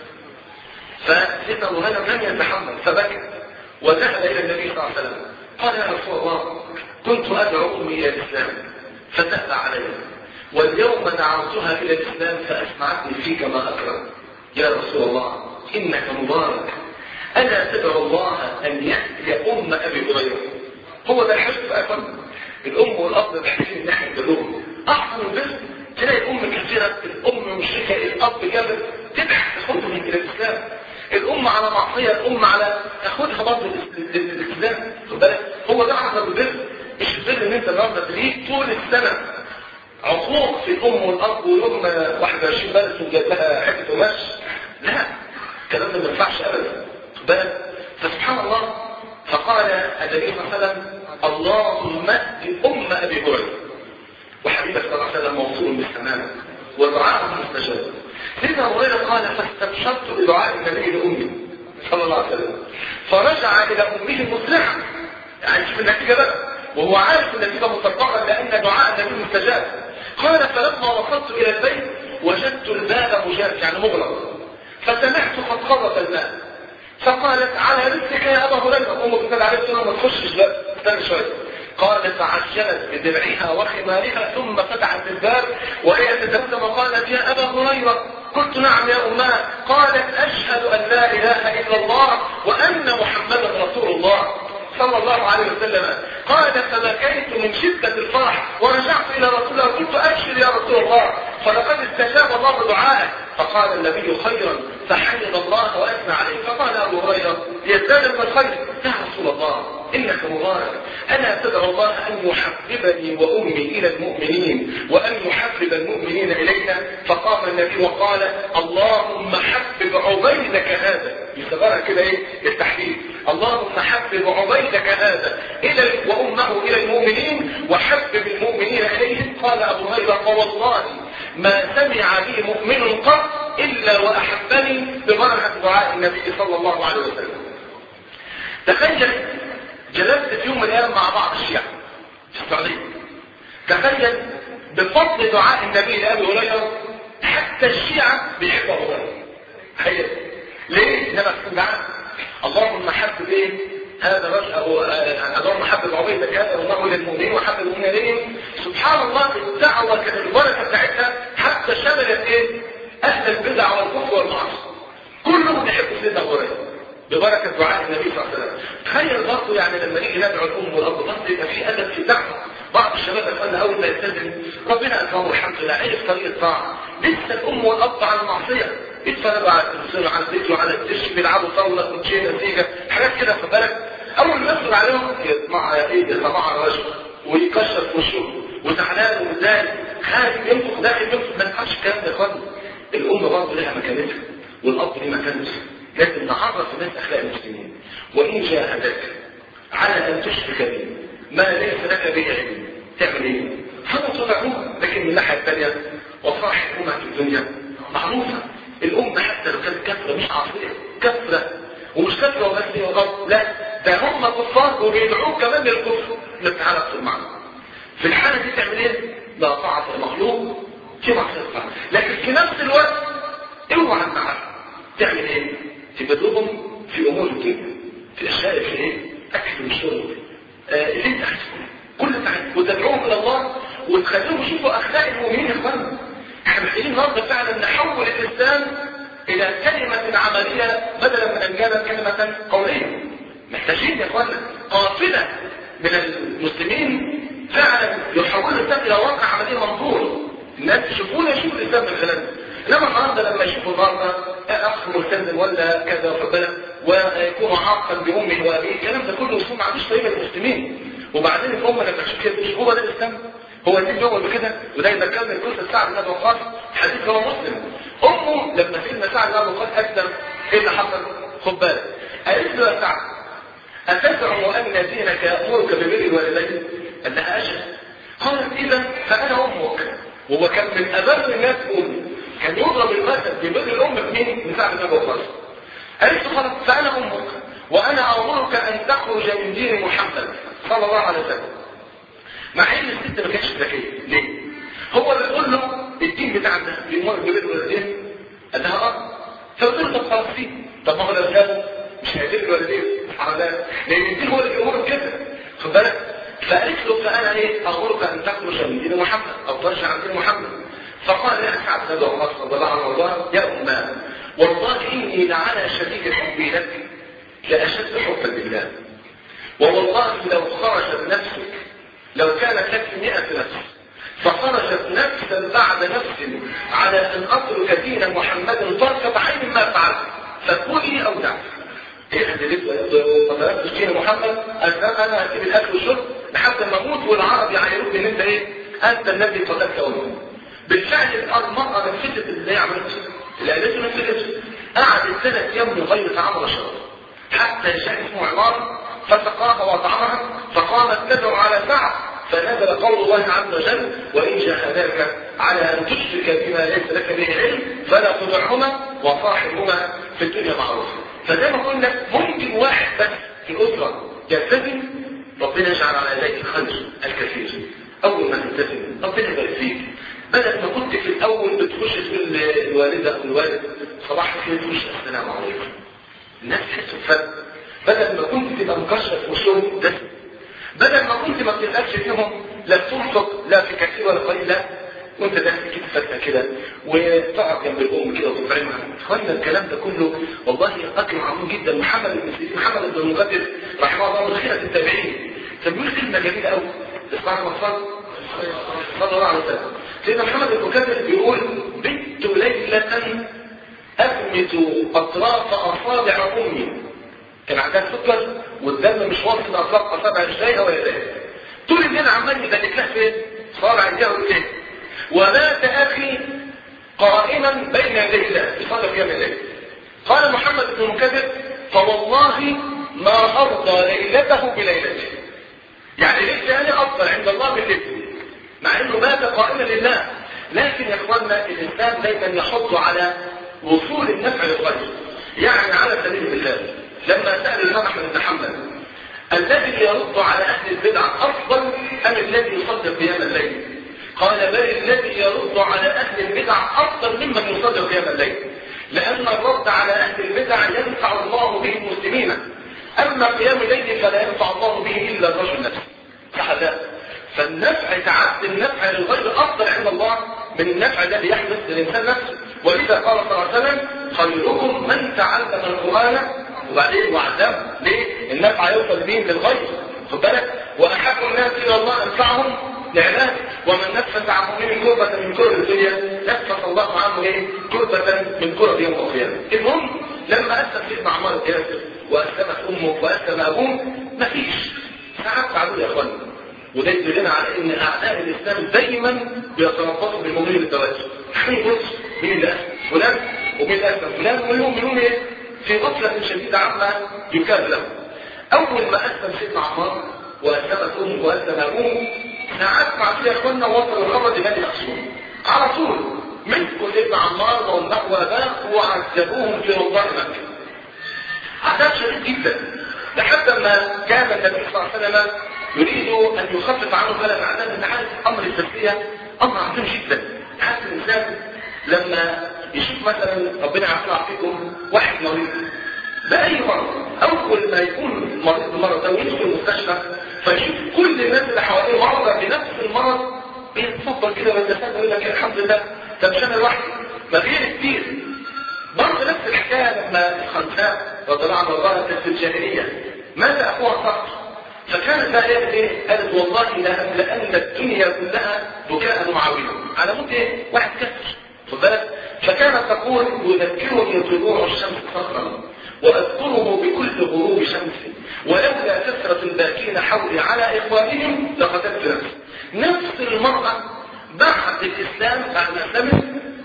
فسيدنا ابو هريره لم يتحمل فبكى وذهب الى النبي صلى الله عليه وسلم قال يا رسول الله كنت ادعو امي الى الاسلام فتأبى علي واليوم دعوتها الى الاسلام فاسمعتني فيك ما اكره يا رسول الله انك مبارك الا تدعو الله ان ياتي ام ابي هريره هو ده الحج في أفضل الام والاب محتاجين ان احنا ندلوهم احسن البر تلاقي الام كثيره الام مشركه الاب جابر تبحث تاخدهم الى الاسلام الام على معصيه الام على تاخدها برضه للاسلام خد بالك هو ده عرض سنة عقوق في الأم والأب ويوم 21 بلد وجاب لها حتة قماش لا الكلام ده ما ينفعش أبدا بل فسبحان الله فقال النبي صلى الله عليه وسلم اللهم ائت أم أبي هريرة وحبيبك صلى الله عليه وسلم موصول بالسماء ودعاءه مستجاب سيدنا أبو هريرة قال فاستبشرت بدعاء النبي لأمي صلى الله عليه وسلم فرجع إلى أمه مسرعا يعني شوف النتيجة بقى وهو عارف النتيجة متطرقة لأن دعاء النبي مستجاب قال فلما وصلت إلى البيت وجدت الباب مجاف يعني مغلق فسمعت خطخضة الماء فقالت على رزقك يا أبا هريرة أمك كانت عليه السلام ما تخشش بقى استنى شوية قالت فعجلت بدرعها وخمارها ثم فتحت الباب وهي تتبسم وقالت يا أبا هريرة قلت نعم يا أماه قالت أشهد أن لا إله إلا الله وأن محمدا رسول الله صلى الله عليه وسلم قال فبكيت من شدة الفرح ورجعت إلى رسول الله قلت أبشر يا رسول الله فلقد استجاب الله دعائك فقال النبي خيرا فحمد الله وأثنى عليه فقال أبو هريرة يزداد من الخير يا رسول الله إنك مبارك أنا تدعو الله أن يحببني وأمي إلى المؤمنين وأن يحبب المؤمنين إلينا فقام النبي وقال اللهم حبب عبيدك هذا يصغرها كده إيه التحديد اللهم حبب عبيدك هذا إلى وأمه إلى المؤمنين وحبب المؤمنين إليهم قال أبو هريرة فوالله ما سمع بي مؤمن قط إلا وأحبني ببركة دعاء النبي صلى الله عليه وسلم تخيل جلست في يوم من الايام مع بعض الشيعة في السعودية تخيل بفضل دعاء النبي لأبي هريرة حتى الشيعة بيحبوا أبو هريرة تخيل ليه؟ انما تكون دعاء اللهم حبب ايه؟ هذا رجل اللهم حبب عبيدك هذا والله للمؤمنين وحبب المؤمنين اليهم سبحان الله الدعوة كانت البركة بتاعتها حتى شملت ايه؟ أهل البدع والكفر والمعاصي كلهم يحبوا سيدنا أبو هريرة ببركة دعاء النبي صلى الله عليه وسلم تخيل برضه يعني لما نيجي ندعو الأم والأب برضه يبقى في أدب في الدعوة بعض الشباب قال أول ما يلتزم ربنا أكرمه الحمد لله عرف طريق الطاعة لسه الأم والأب على المعصية يتفرجوا على التلفزيون على الفيديو على الدش بيلعبوا طاولة كوتشينة نتيجة حاجات كده خد بالك أول ما يدخل عليهم يطمع يا إيه يطمع على وجهه ويكشر في وشه وزعلان ومتضايق خارج ينفخ داخل ينفخ ما ينفعش الكلام ده خالص الأم برضه لها مكانتها والأب ليه مكانته لازم نعرف الناس اخلاق المسلمين وان جاهدك على ان تشرك به ما ليس لك به علم تعمل ايه؟ فلا تطعوها لكن من الناحيه الثانيه وصاحبهما في الدنيا معروفه الام حتى لو كانت كفره مش عاصيه كفره ومش كفره وبس هي غلط لا ده هم كفار وبيدعوك كمان للكفر انك تعالى اكثر معنا في الحاله دي تعمل ايه؟ لا طاعه المخلوق في معصيه لكن في نفس الوقت اوعى النعم تعمل ايه؟ تبدلهم في امور الدنيا في اشياء في ايه اكل وشرب آه اللي انت عايزه كل تعب وتدعوهم الى الله وتخليهم يشوفوا اخلاق المؤمنين يا اخوانا احنا محتاجين النهارده فعلا نحول الانسان الى كلمه عمليه بدلا من ان كانت كلمه قوليه محتاجين يا اخوانا قافله من المسلمين فعلا يحولوا الانسان الى واقع عمليه منظور الناس يشوفونا يشوفوا الانسان من خلالنا انما النهارده لما يشوفوا النهارده اخ ملتزم ولا كذا فبلا ويكون عاقا بامه وابيه الكلام ده كله اسلوب ما عندوش طريقه للمسلمين وبعدين الام لما تشوف كده مش هو ده الاسلام هو الدين بيقول بكده وده يذكرني قصه سعد بن ابي وقاص حديث هو مسلم امه لما سيدنا سعد بن ابي وقاص اسلم ايه اللي حصل؟ خد بالك قالت له يا سعد اتزعم ان دينك يامرك ببر الوالدين؟ قال لها اجل قالت اذا فانا امك وهو كان من ابر الناس امي كان يضرب المثل ببر الام بمين؟ من سعد بن ابي وقاص قالت له خلاص فانا امك وانا امرك ان تخرج من دين محمد صلى الله عليه وسلم مع ان الست ما كانتش ذكيه ليه؟ هو بيقول له الدين بتاعنا بيمر ببر الوالدين قال لها اه فبتقول له طب خلاص فيه طب ما هو لو جاب مش هيدير الوالدين حرام لان الدين هو اللي بيامرك كده خد بالك فقالت له فانا ايه امرك ان تخرج من دين محمد او ترجع عن دين محمد فقال يا سعد بن وقاص رضي الله عنه وارضاه يا اماه والله اني لعلى شديد حبي لك لاشد حبا لله ووالله لو خرجت نفسك لو كانت لك مئة نفس فخرجت نفسا بعد نفس على ان اترك دين محمد طرفة عين ما فعلت فكلي او دعي ايه طلبت دين محمد قال انا هسيب الاكل والشرب لحد ما اموت والعرب يعيروك ان انت ايه انت الذي قتلت امي بالفعل المرأة نفذت اللي هي عملته اللي قالته نفذته قعدت ثلاث ايام من غير طعام ولا شراب حتى جاء اسمه عمار فسقاها وطعمها فقامت تدعو على سعد فنزل قول الله عز وجل وإن جاهداك على أن تشرك بما ليس لك به علم فلا تطعهما وصاحبهما في الدنيا معروفا فزي ما قلنا ممكن واحد بس في الأسرة يلتزم ربنا يجعل على يديك الخير الكثير أول ما تلتزم ربنا يبارك فيك بدل ما كنت في الأول بتخش تقول الوالدة أو الوالد صباح الخير تخش السلام عليكم الناس تحس بفرق بدل ما كنت تبقى مكشف وشهم ده بدل ما كنت ما بتلقاش فيهم لا تنفق لا في كثير ولا قليل لا وانت داخل كده فاتحه كده وتقعد جنب الام كده وتطعمها اخوانا الكلام ده كله والله اكرم عظيم جدا محمد بن سيرين محمد بن المقدس رحمه الله من خيره التابعين كان بيقول كلمه جميله قوي اسمعها مصر صلى الله عليه وسلم سيدنا محمد بن المقدس بيقول بت ليله اغمس اطراف اصابع امي كان عندها سكر والدم مش واصل لاطراف اصابع رجليها ويديها طول الليل عمال يدلك لها فين صابع ايديها ورجليها ومات اخي قائما بين يدي الله يصلي قيام الليل قال محمد بن مكذب فوالله ما ارضى ليلته بليلته يعني ليس يعني افضل عند الله من ليلته مع انه مات قائما لله لكن يا اخواننا الانسان دايما يحط على وصول النفع للغير يعني على سبيل المثال لما سأل الإمام أحمد بن حنبل الذي يرد على أهل البدع أفضل أم الذي يصلي قيام الليل؟ قال بل الذي يرد على أهل البدع أفضل ممن يصلي قيام الليل لأن الرد على أهل البدع ينفع الله به المسلمين أما قيام الليل فلا ينفع الله به إلا الرجل نفسه صح لا فالنفع تعد النفع للغير أفضل عند الله من النفع الذي يحدث للإنسان نفسه ولذا قال صلى الله عليه وسلم خيركم من تعلم القرآن وبعدين وعذاب ليه؟ النفع يوصل بهم للغير خد بالك واحب الناس الى الله انفعهم لعباده ومن نفس عن مؤمن كربة من كرب الدنيا نفس الله عنه ايه؟ كربة من كرب يوم القيامة. المهم لما اسلم سيدنا عمار بن ياسر واسلمت امه واسلم ابوه مفيش ساعات تعالوا يا اخوانا وده يدلنا على ان اعداء الاسلام دايما بيتربصوا بالمؤمنين بالتواجد. يعني بص مين اللي اسلم؟ فلان ومين اللي اسلم؟ فلان والمؤمنون ايه؟ في غفلة شديدة عما يكاد له أول ما أسلم سيدنا عمار وأسلمت أمه وأسلم أبوه ساعات مع يا إخواننا وصلوا الخبر لبني مخزوم على طول مسكوا سيدنا عمار وأمه وأباه وعذبوهم في رضاء مكة عذاب شديد جدا لحد ما كان النبي صلى الله عليه وسلم يريد أن يخفف عنه ثلاث عذاب أن عارف أمر التسلية أمر عظيم جدا حتى الإنسان لما يشوف مثلا ربنا يعافينا ويعافيكم واحد مريض بأي مرض أول ما يكون مريض بمرض أو يدخل المستشفى فيشوف كل الناس اللي حواليه مرضى بنفس المرض بيتفضل كده ويتفادى يقول لك الحمد لله ده مش أنا لوحدي ما غير كتير برضه نفس الحكاية لما الخنساء رضي الله عنها كانت في الجاهلية مات أخوها صقر فكانت بقى ايه قالت والله لأن الدنيا كلها بكاء معاوية على موت ايه واحد كسر خد بالك فكانت تقول يذكرني طلوع الشمس صخرا واذكره بكل غروب شمس ولولا كثرة الباكين حولي على اخوانهم لقتلت نفسي نفس المرأة بعد الاسلام بعد ما اسلمت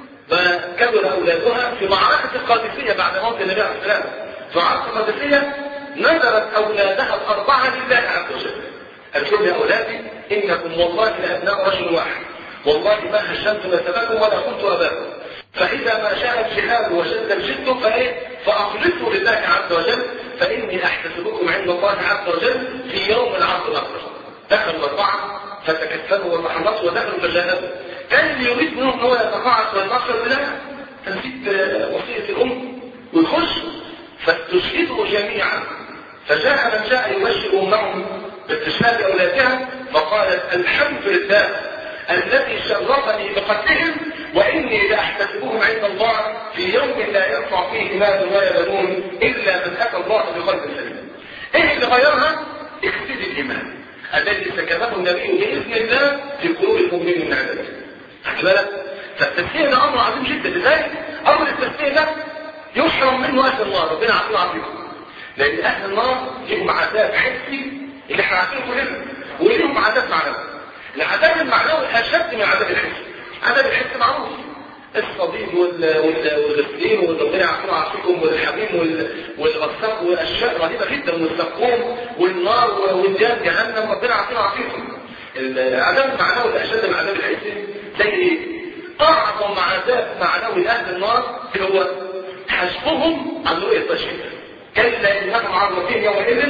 وكبر اولادها في معركة القادسية بعد موت النبي عليه السلام في معركة القادسية نذرت اولادها الاربعة لله عز وجل قالت لهم يا اولادي انكم والله لابناء رجل واحد والله ما هشمت نسبكم ولا كنت اباكم فإذا ما شاء الجهاد وشد الجد فإيه فأخلصوا لله عز وجل فإني أحتسبكم عند الله عز وجل في يوم العرض الأكبر دخلوا الأربعة فتكفلوا وتحرصوا ودخلوا فجاهدوا كان اللي يريد منهم هو يتقاعس ويتأخر لا تنسيت وصية الأم ويخش فاستشهدوا جميعا فجاء من جاء يبشر أمهم باستشهاد أولادها فقالت الحمد لله الذي شرفني بقتلهم وإني لأحتسبهم عند الله في يوم لا يرفع فيه مال ولا بنون إلا من أتى الله بقلب سليم. إيه اللي غيرها؟ اكتب الإيمان الذي سكبه النبي بإذن الله في قلوب المؤمنين من عباده. خد بالك؟ فالتسليم ده أمر عظيم جدا لذلك أمر التسليم ده يحرم منه أهل النار ربنا عافينا وعافيكم. لأن أهل النار لهم عذاب حسي اللي احنا عارفينه كلنا وليهم عذاب معنوي. العذاب المعنوي اشد من العذاب الحسي عذاب الحس معروف الصديد وال- وال- والغسلين والربنا يعفو عافيكم والحميم وال- والغساق واشياء رهيبه جدا والزقوم والنار والديان جهنم ربنا يعفو عافيكم العذاب المعنوي الاشد من العذاب الحسي زي ايه؟ اعظم عذاب معنوي لاهل النار هو حسبهم عن رؤيه التشهيد كلا انهم عن ربهم يومئذ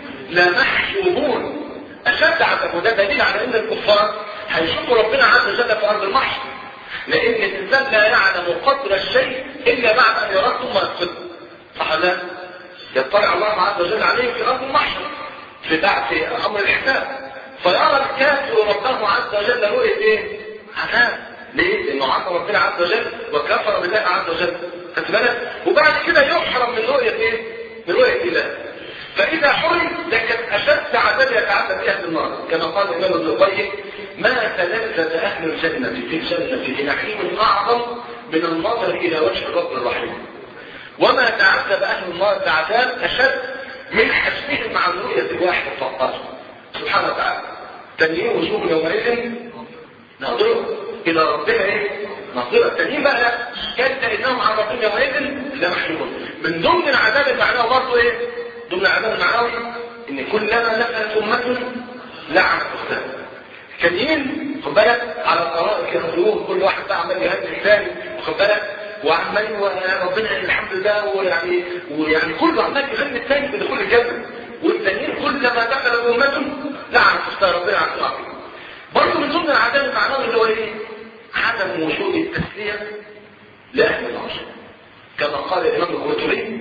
لمحجوبون اشد عذاب وده دليل على ان الكفار هيشوفوا ربنا عز وجل في ارض المحشر لان الانسان لا يعلم قدر الشيء الا بعد ان يراه ثم يفقده صح ولا لا؟ يطلع الله عز وجل عليه في ارض المحشر في بعد في امر الحساب فيرى الكافر ربه عز وجل رؤيه ايه؟ عذاب ليه؟ لانه عصى ربنا عز وجل وكفر بالله عز وجل خدت بالك؟ وبعد كده يحرم من رؤيه ايه؟ من رؤيه الله فإذا حرم ده كانت أشد عذاب يتعذب به أهل النار كما قال الإمام ابن القيم ما تلذذ أهل الجنة في الجنة بنعيم أعظم من النظر إلى وجه الرب الرحيم وما تعذب أهل النار بعذاب أشد من حسبهم عن رؤية الواحد فقط سبحانه وتعالى تنين وجوه يومئذ ناظرة إلى ربنا إيه؟ ناظرة التانيين بقى لا كان إنهم عن ربهم يومئذ لمحجوبون من ضمن العذاب المعنوي برضه إيه؟ ضمن العذاب المعنوي إن كلما نفلت أمة لعنت أختها التانيين خد بالك على الطرائق يخرجون كل واحد بقى عمال يهدي الثاني واخد بالك وعمال ربنا الحمد لله ويعني ويعني كله عمال يغني الثاني بدخول الجنه والتانيين كلما دخل امه لعنت اختها ربنا عز وجل برضه من ضمن العذاب المعنوي اللي هو ايه؟ عدم وجود التسليه لاهل النار كما قال الامام القرطبي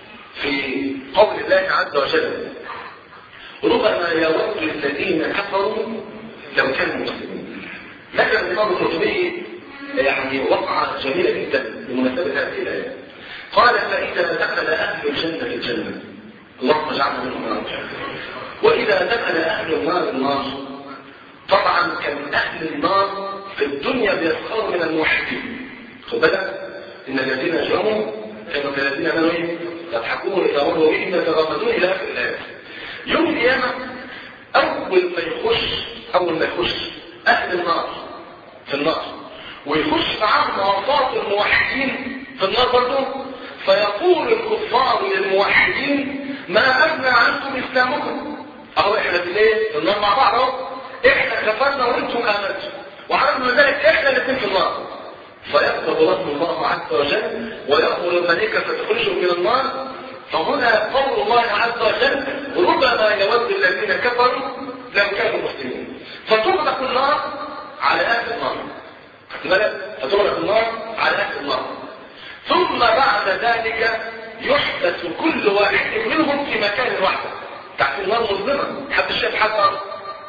في قول الله عز وجل ربما يود الذين كفروا لو كانوا مسلمين مثلا الامام القرطبي يعني وقعة جميلة جدا بمناسبة هذه الآية قال فإذا دخل أهل الجنة الجنة اللهم اجعلنا منهم يا رب وإذا دخل أهل النار النار طبعا كان أهل النار في الدنيا بيسخروا من الموحدين خد بالك إن الذين أجرموا كانوا كالذين آمنوا إيه؟ يضحكون إذا مروا بهم يتغمدون إلى آخر الآيات يوم القيامة أول ما يخش أول ما يخش أهل النار في النار ويخش معاهم عصاة الموحدين في النار برضه فيقول الكفار للموحدين ما أغنى عنكم إسلامكم أهو إحنا في الإيه؟ في النار مع بعض أهو إحنا كفرنا وأنتم آمنتم وعرفنا ذلك إحنا الاثنين في النار فيقبض لهم الله عز وجل ويأمر الملائكة فتخرجهم من النار فهنا قول الله عز وجل ربما يود الذين كفروا لو كانوا مسلمين فتغلق النار على اهل النار خدت بالك فتغلق النار على اهل النار ثم بعد ذلك يحبس كل واحد منهم في مكان واحد تحت النار مظلمه محدش شايف حد أرض.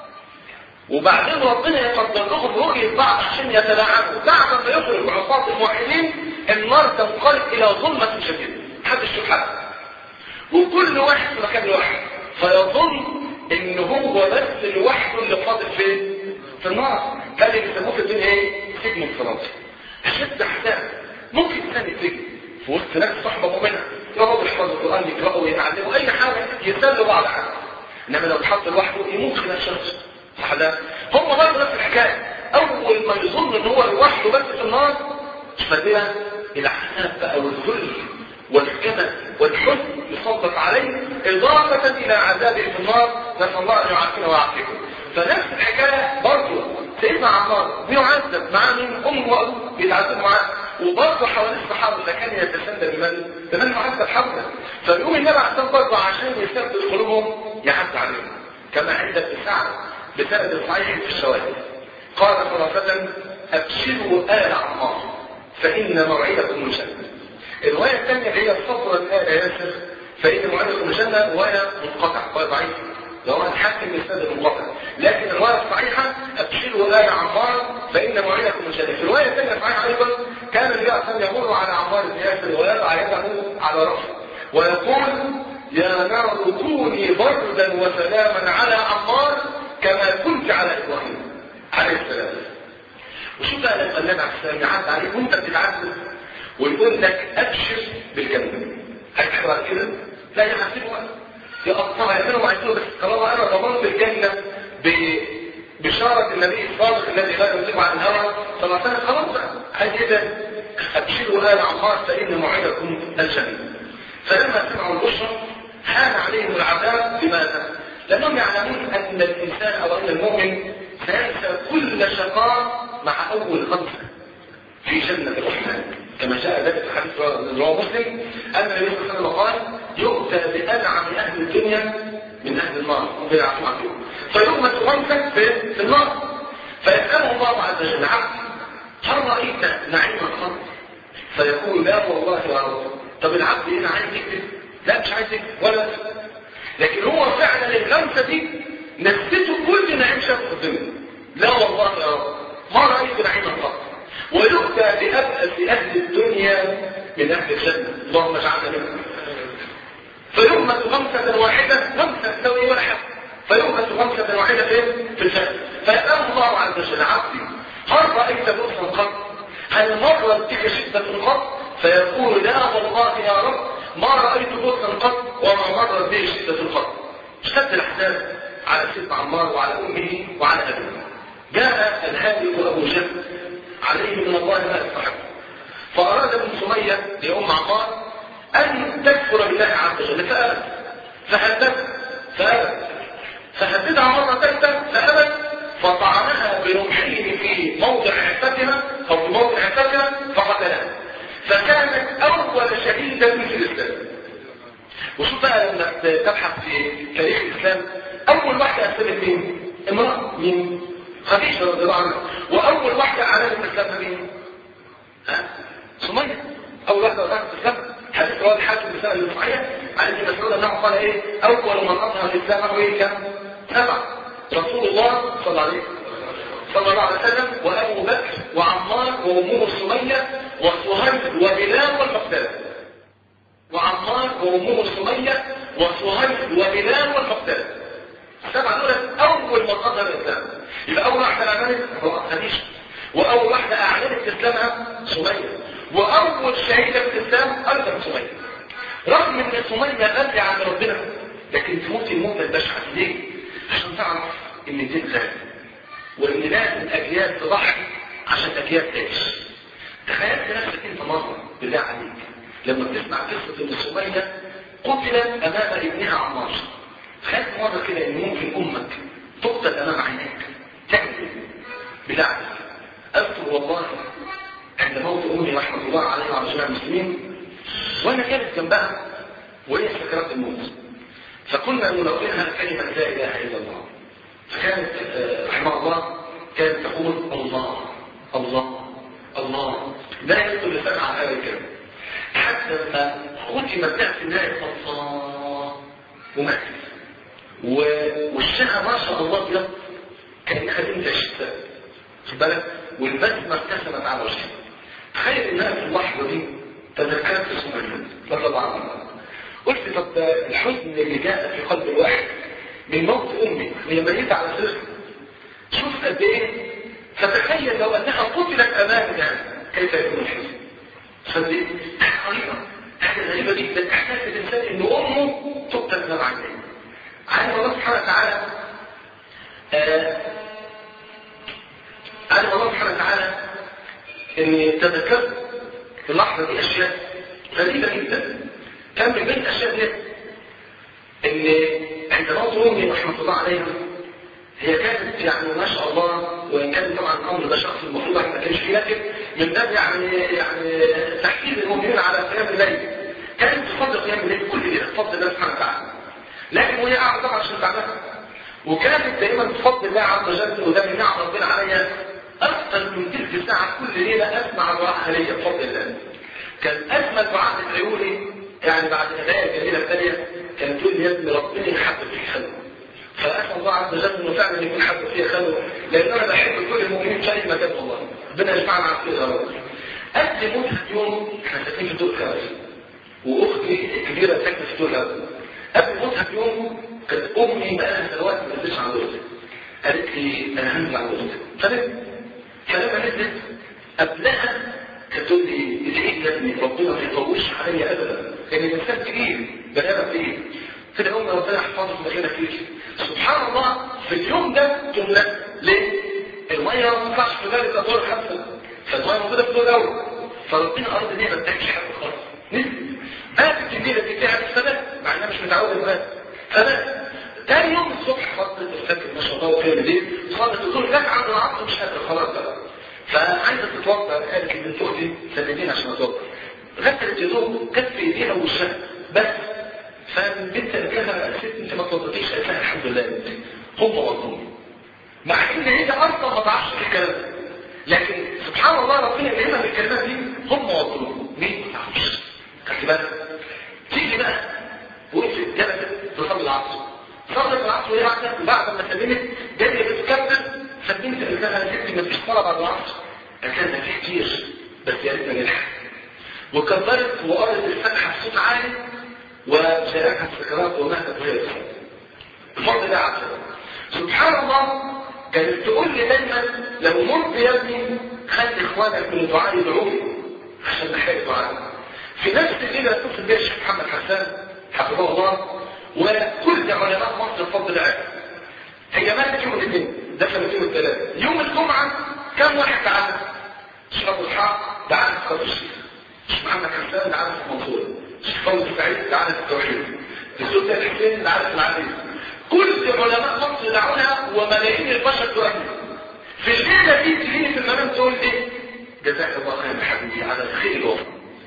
وبعدين ربنا يقدر لهم رؤية بعض عشان يتلاعبوا بعد ما يخرج عصاة الموحدين النار تنقلب إلى ظلمة شديدة محدش يشوف حد وكل واحد في مكان لوحده فيظن ان هو بس لوحده اللي فاضل فين في النار ده اللي بيسموه في الدنيا ايه سجن الفرنسي اشد احداث ممكن انسان يتسجن في وسط ناس صحبه مؤمنه يقعدوا يحفظوا القران يقراوا ويتعلموا اي حاجه يسلوا بعض عنها انما لو اتحط لوحده يموت خلال الشمس صح ده هم برضه نفس الحكايه اول ما يظن ان هو لوحده بس في النار فبها العذاب بقى والذل والكبد والحزن يسلط عليه إضافة إلى عذابه في النار نسأل الله أن يعافينا ويعافيكم فنفس الحكاية برضه سيدنا عمار بيعذب مع من أم وأبوه بيتعذبوا معاه وبرضه حوالين الصحابة ده كان يتسلى بمن؟ بمن معذب حوله فيقوم النبي عليه الصلاة برضه عشان يثبت قلوبهم يعز عليهم كما عند ابن سعد بسند صحيح في الشواهد قال صلى الله عليه وسلم أبشروا آل عمار فإن موعدكم الجنة الرواية الثانية هي الصبر الآن ياسر فإن موعدكم الجنة رواية منقطعة رواية ضعيفة لو هنحكم الإسناد المنقطع لكن الرواية الصحيحة أبشروا آل عمار فإن موعدكم الجنة في الرواية الثانية الصحيحة أيضا كان النبي صلى يمر على عمار بن ياسر ويضع يده على رأسه ويقول يا نار كوني بردا وسلاما على عمار كما كنت على إبراهيم عليه السلام وشوف بقى لما النبي عليه السلام يعد عليك وانت بتتعذب ويقول لك ابشر بالجنه هتحرق كده لا يحسبوا يقطعوا يعملوا ما عايزينه بس طالما انا ضمنت الجنه بشارة النبي الصادق الذي لا ينطق عن الهوى صلى الله عليه وسلم خلاص بقى عايز ايه ده؟ ابشروا آل عمار فإن موعدكم الجنة فلما سمعوا البشرى هان عليهم العذاب لماذا؟ لأنهم يعلمون أن الإنسان أو أن المؤمن سينسى كل شقاء مع أول خمسة في جنة الرحمن كما جاء ذلك في حديث رواه مسلم أن النبي صلى الله عليه وسلم قال يؤتى بأنعم أهل الدنيا من أهل النار ربنا يعفو عنهم فيغمس خمسة في, في النار فيسأله الله عز وجل عبدي هل رأيت نعيما قط؟ فيقول لا والله يا رب طب العبد هنا عايز يكذب؟ لا مش عايز يكذب ولا لكن هو فعلا اللمسة دي نسيته كل نعيم شافه في الدنيا لا والله يا رب ما رأيت نعيما قط ويؤتى بأبأس أهل الدنيا من أهل الجنة اللهم اجعلنا منهم فيغمس غمسة واحدة غمسة تساوي ولا حاجة فيغمس غمسة واحدة فين؟ في الجنة فيسأل الله عز وجل عبدي هل رأيت بؤسا قط؟ هل مرت بك شدة قط؟ فيقول لا والله يا رب ما رأيت بؤسا قط وما مرت به شدة قط اشتد الأحزاب على سيدنا عمار وعلى أمه وعلى أبيه جاء الهادي أبو جهل عليه من الله ما يستحق فأراد ابن سمية لأم عمار أن تكفر بالله عز وجل فأبت فهدت فأبت فهددها مرة ثالثة فأبت فطعنها برمحين في موضع عفتها أو في موضع عفتها فقتلها فكانت أول شهيدة في الإسلام وشوف بقى لما تبحث في تاريخ الإسلام أول واحدة أسلمت مين؟ امرأة مين؟ خديجة رضي الله عنها وأول واحدة أعلنت إسلامها مين؟ ها؟ سمية أول واحدة أعلنت إسلامها حديث رواه الحاكم بسنة الصحيح عن ابن مسعود أنه قال إيه أول من أظهر الإسلام هو إيه كم؟ سبعة رسول الله صلى الله عليه صلى الله عليه وسلم وأبو بكر وعمار وأمه سمية وصهيب وبلال والمقداد وعمار وأمه سمية وصهيب وبلال والمقداد السبعة دول أول من أظهر الإسلام يبقى أول واحدة أعلنت خديجة وأول واحدة أعلنت إسلامها سمية وأول شهيدة في الإسلام أيضا سمية رغم إن سمية غالية عند ربنا لكن تموت الموتة البشعة ليه؟ عشان تعرف إن الدين غالي وإن لازم أجيال تضحي عشان أجيال تعيش تخيلت نفسك أنت مرة بالله عليك لما بتسمع قصة إن سمية قتلت أمام ابنها عمار تخيلت مرة كده إن ممكن أمك تقتل أمام عينيك تعمل إيه؟ بالله عليك أذكر والله عند موت أمي رحمة الله عليها وعلى جميع المسلمين وأنا جالس جنبها وهي سكرات الموت فكنا نلقيها كلمة لا إله إلا الله فكانت رحمه الله كانت تقول الله الله الله لا يكتب لسان على هذا الكلام حتى ما ختمت لها في النهاية الله وماتت ووشها ما شاء الله ابيض كان خدمت الشتاء خد بالك والبسمه ابتسمت على وجهها تخيل انها في اللحظه دي تذكرت سمية رضي الله عنها قلت طب الحزن اللي جاء في قلب الواحد من موت امي وهي ميته على سرها شوف قد ايه فتخيل لو انها قتلت امامنا كيف يكون الحزن صدق حاجه غريبه حاجه غريبه جدا احساس الانسان ان امه تقتل امام عينيه عالم الله سبحانه وتعالى عالم الله سبحانه وتعالى اني تذكرت في اللحظه دي اشياء غريبه جدا كان من بين الاشياء دي ان عند موت امي رحمه الله عليها هي كانت يعني ما شاء الله وان كان طبعا الامر ده شخص المفروض احنا ما كانش فيه لكن من باب يعني يعني تحفيز المؤمنين على قيام الليل كانت تصدق قيام الليل كل ليله بفضل الله سبحانه وتعالى لكن وهي قاعده طبعا عشان تعبانه وكانت دايما بفضل الله عز وجل وده من نعم ربنا عليا اكثر من تلك ساعه كل ليله اسمع دعاء ليا بفضل الله كان اجمل دعاء تدعوا لي يعني بعد الهدايا الجميله الثانيه كانت تقول لي يا ابني ربنا يحبب فيك خلوه فاسال الله عز وجل انه فعلا يكون حبب فيها خلوه لان انا بحب كل المؤمنين في اي مكان والله ربنا يجمعنا على خير يا رب قبل موت اليوم احنا ساكنين في الدور الخامس واختي الكبيره ساكنه في الدور الاول قبل موتها بيوم كانت امي بقالها سنوات ما نزلتش عند اختي قالت لي انا هنزل عند اختي فنزلت فلما نزلت قبلها كانت تقول لي ادعي يا ابني ربنا ما يطولش عليا ابدا لان الانسان تقيل بني ادم تقيل كده امي ربنا يحفظك من غيرك فيك سبحان الله في اليوم ده تقول لك ليه؟ الميه ما تطلعش في ذلك الادوار الخمسه فالميه موجوده في الدور الاول فربنا الارض دي ما ادتكش حاجه خالص ماتت الجديده دي بتاعت الثبات مع انها مش متعوده المات ثبات تاني يوم الصبح فضلت الفجر ما شاء الله وخير الليل صارت تقول جت عند العصر مش قادر خلاص بقى فعايزه تتوضا قالت لبنت اختي سندين عشان اتوضا غسلت يدوب كف ايديها ووشها بس فالبنت قالت لها ست انت ما توضتيش قالت لها الحمد لله يا بنتي هم وضوني مع ان هي اصلا ما تعرفش الكلام ده لكن سبحان الله ربنا يلهمها بالكلمات دي هم وضوني مين ما تعرفش خدت بالك تيجي بقى وقفت جبلت تصلي العصر صلت العصر وهي قاعده بعد ما سلمت جايه بتكمل فالبنت قالت لها يا ستي مفيش صلاه بعد العصر قالت لها ده في كتير بس يا ريتنا نلحق وكبرت وقرت الفتحه بصوت عالي وشاركها السكرات وماتت وهي تصلي الفضل ده عبد سبحان الله كانت تقول لي دايما لو مرت يا ابني خلي اخوانك من الدعاء يدعوني عشان نحتاج دعاء في نفس الليله اتصل بيا الشيخ محمد حسان حفظه الله وكل علماء مصر بفضل الله هي ماتت يوم الاثنين دفنت يوم الثلاث يوم الجمعه كم واحد تعالى الشيخ ابو اسحاق تعالى في قبر الشيخ الشيخ محمد حسان تعالى في المنصوره الشيخ فوزي سعيد تعالى في التوحيد السلطان الحسين تعالى في العزيز كل علماء مصر دعونا وملايين البشر تؤمن في الليله دي تجيني في المنام تقول ايه جزاك الله خير يا حبيبي على الخير الوفر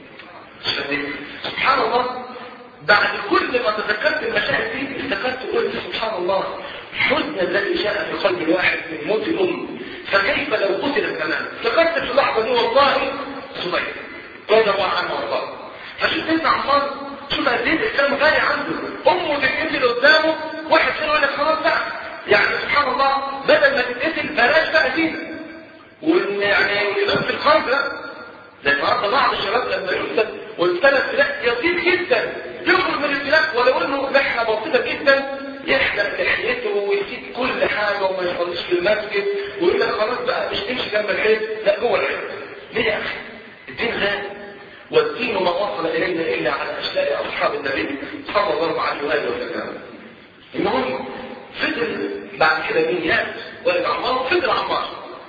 سبحان الله بعد كل ما تذكرت المشاهد دي افتكرت وقلت سبحان الله حزن الذي جاء في قلب الواحد من موت الام فكيف لو قتل كمان افتكرت في اللحظه دي والله سميه رضي الله عنه وارضاه فشوف انت عمار شوف قد ايه الاسلام غالي عنده امه تتقتل قدامه واحد فينا يقول لك خلاص بقى يعني سبحان الله بدل ما تتقتل بلاش بقى دينا وان يعني في القلب ده لان النهارده بعض الشباب لما يقتل ويبتلى ابتلاء يطيب جدا يخرج من الابتلاء ولو انه لحنه بسيطه جدا يحلق لحيته ويسيب كل حاجه وما يصليش في المسجد ويقول لك خلاص بقى مش تمشي جنب الحيط لا جوه الحيط ليه يا اخي؟ الدين غالي والدين ما وصل الينا الا على اشلاء اصحاب النبي صلى الله عليه واله وسلم. المهم فضل بعد كده مين ياس ولد عمار فضل عمار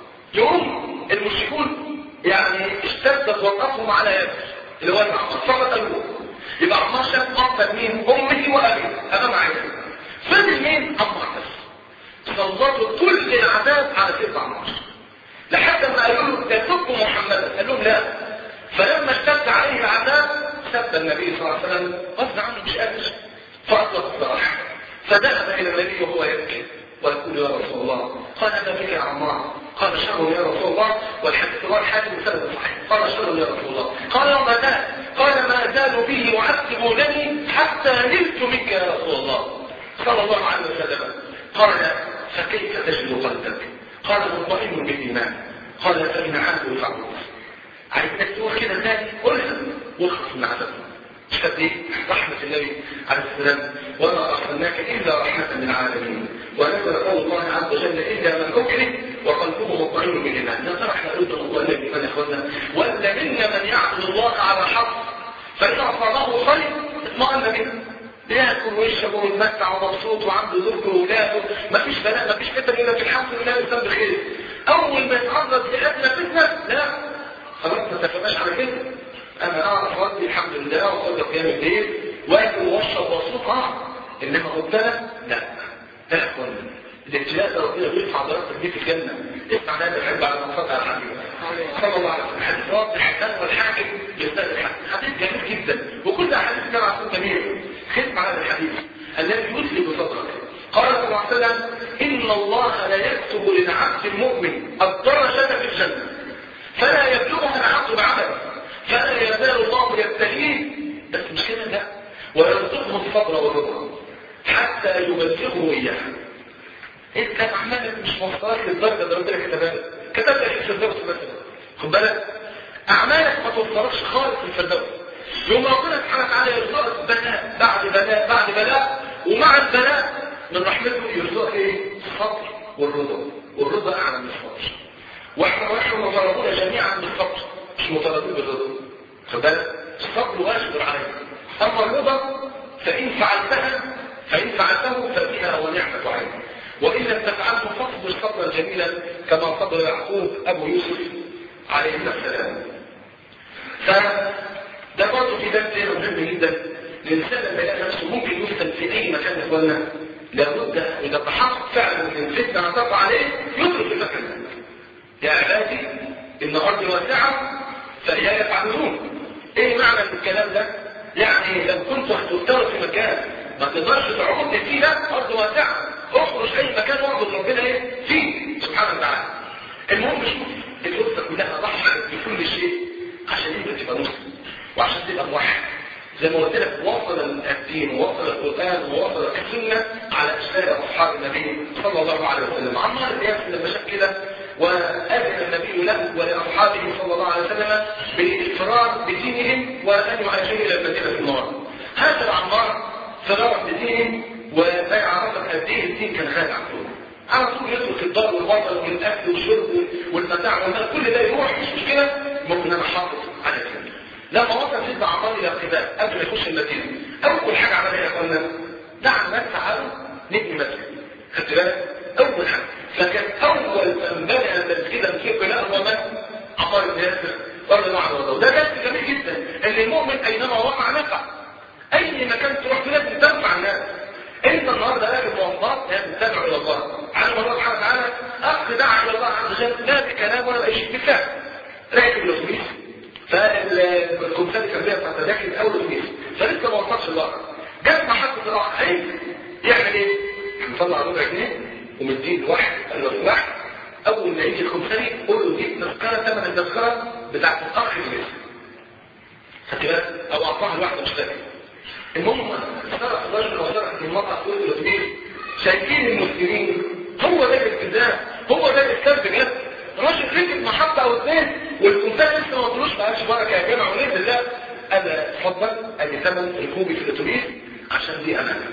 يوم المشركون يعني اشتدت وقفهم على ياسر اللي هو عمار فقتلوه يبقى عمار شاف قتل مين امه وابيه امام عينه فضل مين عمار بس سلطوا كل العذاب على سيدنا عمار لحد ما قالوا له ده سبوا محمدا قال لهم لا فلما اشتد عليه العذاب سب النبي صلى الله عليه وسلم غصب عنه مش قادر فاطلق الصراحه فذهب الى النبي وهو يبكي ويقول يا رسول الله قال ما بك يا عمار قال شر يا رسول الله والحديث هو الحاكم سند صحيح قال شر يا رسول الله قال وما زال قال ما زالوا به يعذبونني حتى نلت منك يا رسول الله صلى الله عليه وسلم قال فكيف تجد قلبك قال مطمئن بالايمان قال فان عادوا فعلوا عايزك تقول كده تاني قولها واخلص من عذابهم مش قد ايه رحمة النبي عليه السلام وما أرسلناك إلا رحمة للعالمين ونزل قول الله عز وجل إلا من أكره وقلبه مطمئن بالإيمان يا ترى احنا قلنا الله النبي من إخواننا ولا منا من يعبد الله على حق فإن أصابه خير اطمئن به بياكل ويشرب ويتمتع ومبسوط وعنده زوجته واولاده مفيش بلاء مفيش فتن الا في الحمد لله الانسان بخير اول ما يتعرض لادنى فتنه لا خلاص ما تفهمش على كده انا اعرف ربي الحمد لله واصلي قيام الليل واكل واشرب واسوق اه انما قلتها لا لا يا اخوانا الابتلاء ده ربنا بيرفع درجتك دي في الجنه اسمع ده الحب على منفذ على الحبيب صلى الله عليه وسلم حديث واضح كان والحاكم يستاذ الحديث حديث جميل جدا وكل احاديث كان عشان جميل ختم على الحديث الذي يسلم صدرك قال صلى الله عليه وسلم ان الله لا يكتب للعبد المؤمن الدرجه في الجنه فلا يبلغها العبد بعمله فلا يزال الله يبتليه بس مش كده لا ويرزقه الصبر والرضا حتى يبلغه اياه انت اعمالك مش موصلك للدرجه اللي ربنا كتبها لك كتب لك في الفردوس مثلا خد بالك اعمالك ما توصلكش خالص في الفردوس يوم ربنا سبحانه وتعالى يرزقك بلاء بعد بلاء بعد بلاء ومع البلاء من رحمته يرزقك ايه؟ الصبر والرضا والرضا اعلى من الصبر واحنا نحن مطالبون جميعا بالصبر مش مطالبين بالرضا خد بالك الصبر واجب عليك اما الرضا فان فعلتها فان فعلته فبها ونعمه عليك وإن لم تفعله فاصبر صبرا جميلا كما صبر يعقوب أبو يوسف عليه السلام فده برضه في درس هنا مهم جدا الإنسان لما يلاقي نفسه ممكن يفتن في أي مكان يا إخوانا لابد إذا تحقق فعلا إن الفتنة هتقع عليه يترك المكان ده يا عبادي إن أرضي واسعة فإياي فاعبدون إيه معنى الكلام ده؟ يعني لو كنت هتفترض في مكان ما تقدرش تعبد فيه ده أرض واسعة اخرج أي مكان واعبد ربنا إيه؟ فيه سبحانه وتعالى المهم شوف الأسرة كلها ضحت بكل شيء عشان انت تبقى مسلم وعشان تبقى موحد زي ما قلت لك وصل الدين ووصل القرآن ووصل السنة على أشكال أصحاب النبي صلى الله عليه وسلم عمار بن ياسر لما شاف كده وأذن النبي له ولأصحابه صلى الله عليه وسلم بالإفرار بدينهم وأن يهاجروا إلى المدينة في النار هاجر عمار فرار بدينهم وبيع عرفت قد ايه الدين كان غالي عنده على طول يترك الدار والوطن والاكل والشرب والمتاع والمال كل ده يروح مش مشكله ممكن انا حافظ على كده لما وصل سيدنا عمار الى القباب قبل ما يخش المدينه اول حاجه عملها يا اخوانا دعا الناس تعالوا نبني مسجد خدت بالك اول حاجه فكان اول من بنى مسجدا في بناء ومن عمار بن ياسر رضي الله عنه وده درس جميل جدا ان المؤمن اينما وقع نفع اي مكان تروح فيه لازم تنفع الناس انت النهارده راكب مواصلات لازم تدعو الى الله على الله سبحانه وتعالى اخ دعا الى الله عز وجل لا بكلام ولا باي شيء بالفعل راكب الاتوبيس فالكمثال الكبيره بتاعت داخل اول اتوبيس فلسه ما وصلش الوقت جت محطه الاخ هيك يعمل ايه؟ مطلع ربع جنيه ومديه واحد قال له واحد اول ما يجي الخمساني قول له دي تذكره ثمن التذكره بتاعت الاخ اللي خدت بالك او اعطاها لواحد مش فاكر المهم صرف الرجل وصرفت المرأة في الاتوبيس شايفين المسلمين هو ده الالتزام هو ده الاسلام بجد الراجل ركب محطة او اثنين والكمثال لسه ما طلوش بقاش بركة يا جماعة وليه بالله انا اتفضل ادي ثمن ركوبي في الاتوبيس عشان دي امانة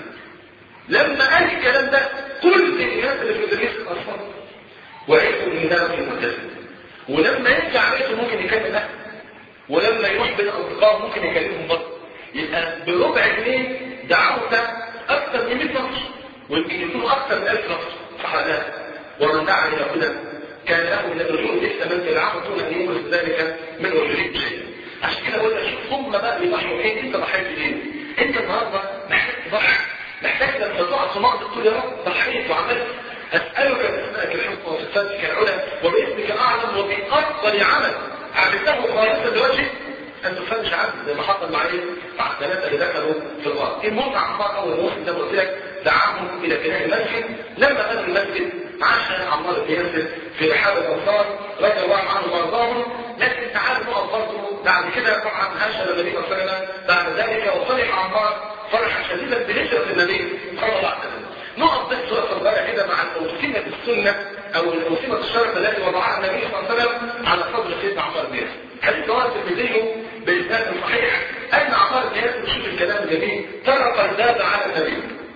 لما قال الكلام ده كل الناس اللي في الاتوبيس اصلا وعرفوا ان ده في الملتزم ولما يرجع بيته ممكن يكلم اهله ولما يروح بين اصدقائه ممكن يكلمهم برضه يبقى بربع جنيه دعوت اكثر من 100 نفر ويمكن يكونوا اكثر من 1000 نفر صحابات ومن دعا الى هدى كان له من الرجوع لسه من تلعبه دون ان يمرس ذلك من رجلين شيء عشان كده اقول لك شوف هم بقى بيضحوا ايه انت ضحيت ليه انت النهارده محتاج تضحي محتاج لما تقع في مرض تقول يا رب ضحيت وعملت اسالك باسمائك الحسنى وصفاتك العلى وباسمك الاعظم وبافضل عمل عملته خالصا لوجهك أن تفرج عبد زي ما حصل مع ايه؟ مع الثلاثة اللي دخلوا في الغار. المهم عمار أول موسم زي ما قلت لك دعاهم إلى بناء المسجد لما بنوا المسجد عاش عمار بن ياسر في رحاب الأنصار رضي الله عنهم وأرضاهم لكن تعالوا نقف برضه بعد كده طبعا هاجر النبي صلى الله عليه وسلم بعد ذلك وفرح عمار فرحا شديدا بهجرة النبي صلى الله عليه وسلم. نقف بس وقفة صغيرة كده مع الأوسمة بالسنة أو الأوسمة الشرف التي وضعها النبي صلى الله عليه وسلم على صدر سيدنا عمار بن ياسر. حديث رواه الترمذي بإسناد صحيح أن عمار بن ياسر شوف الكلام الجميل طرق الباب على النبي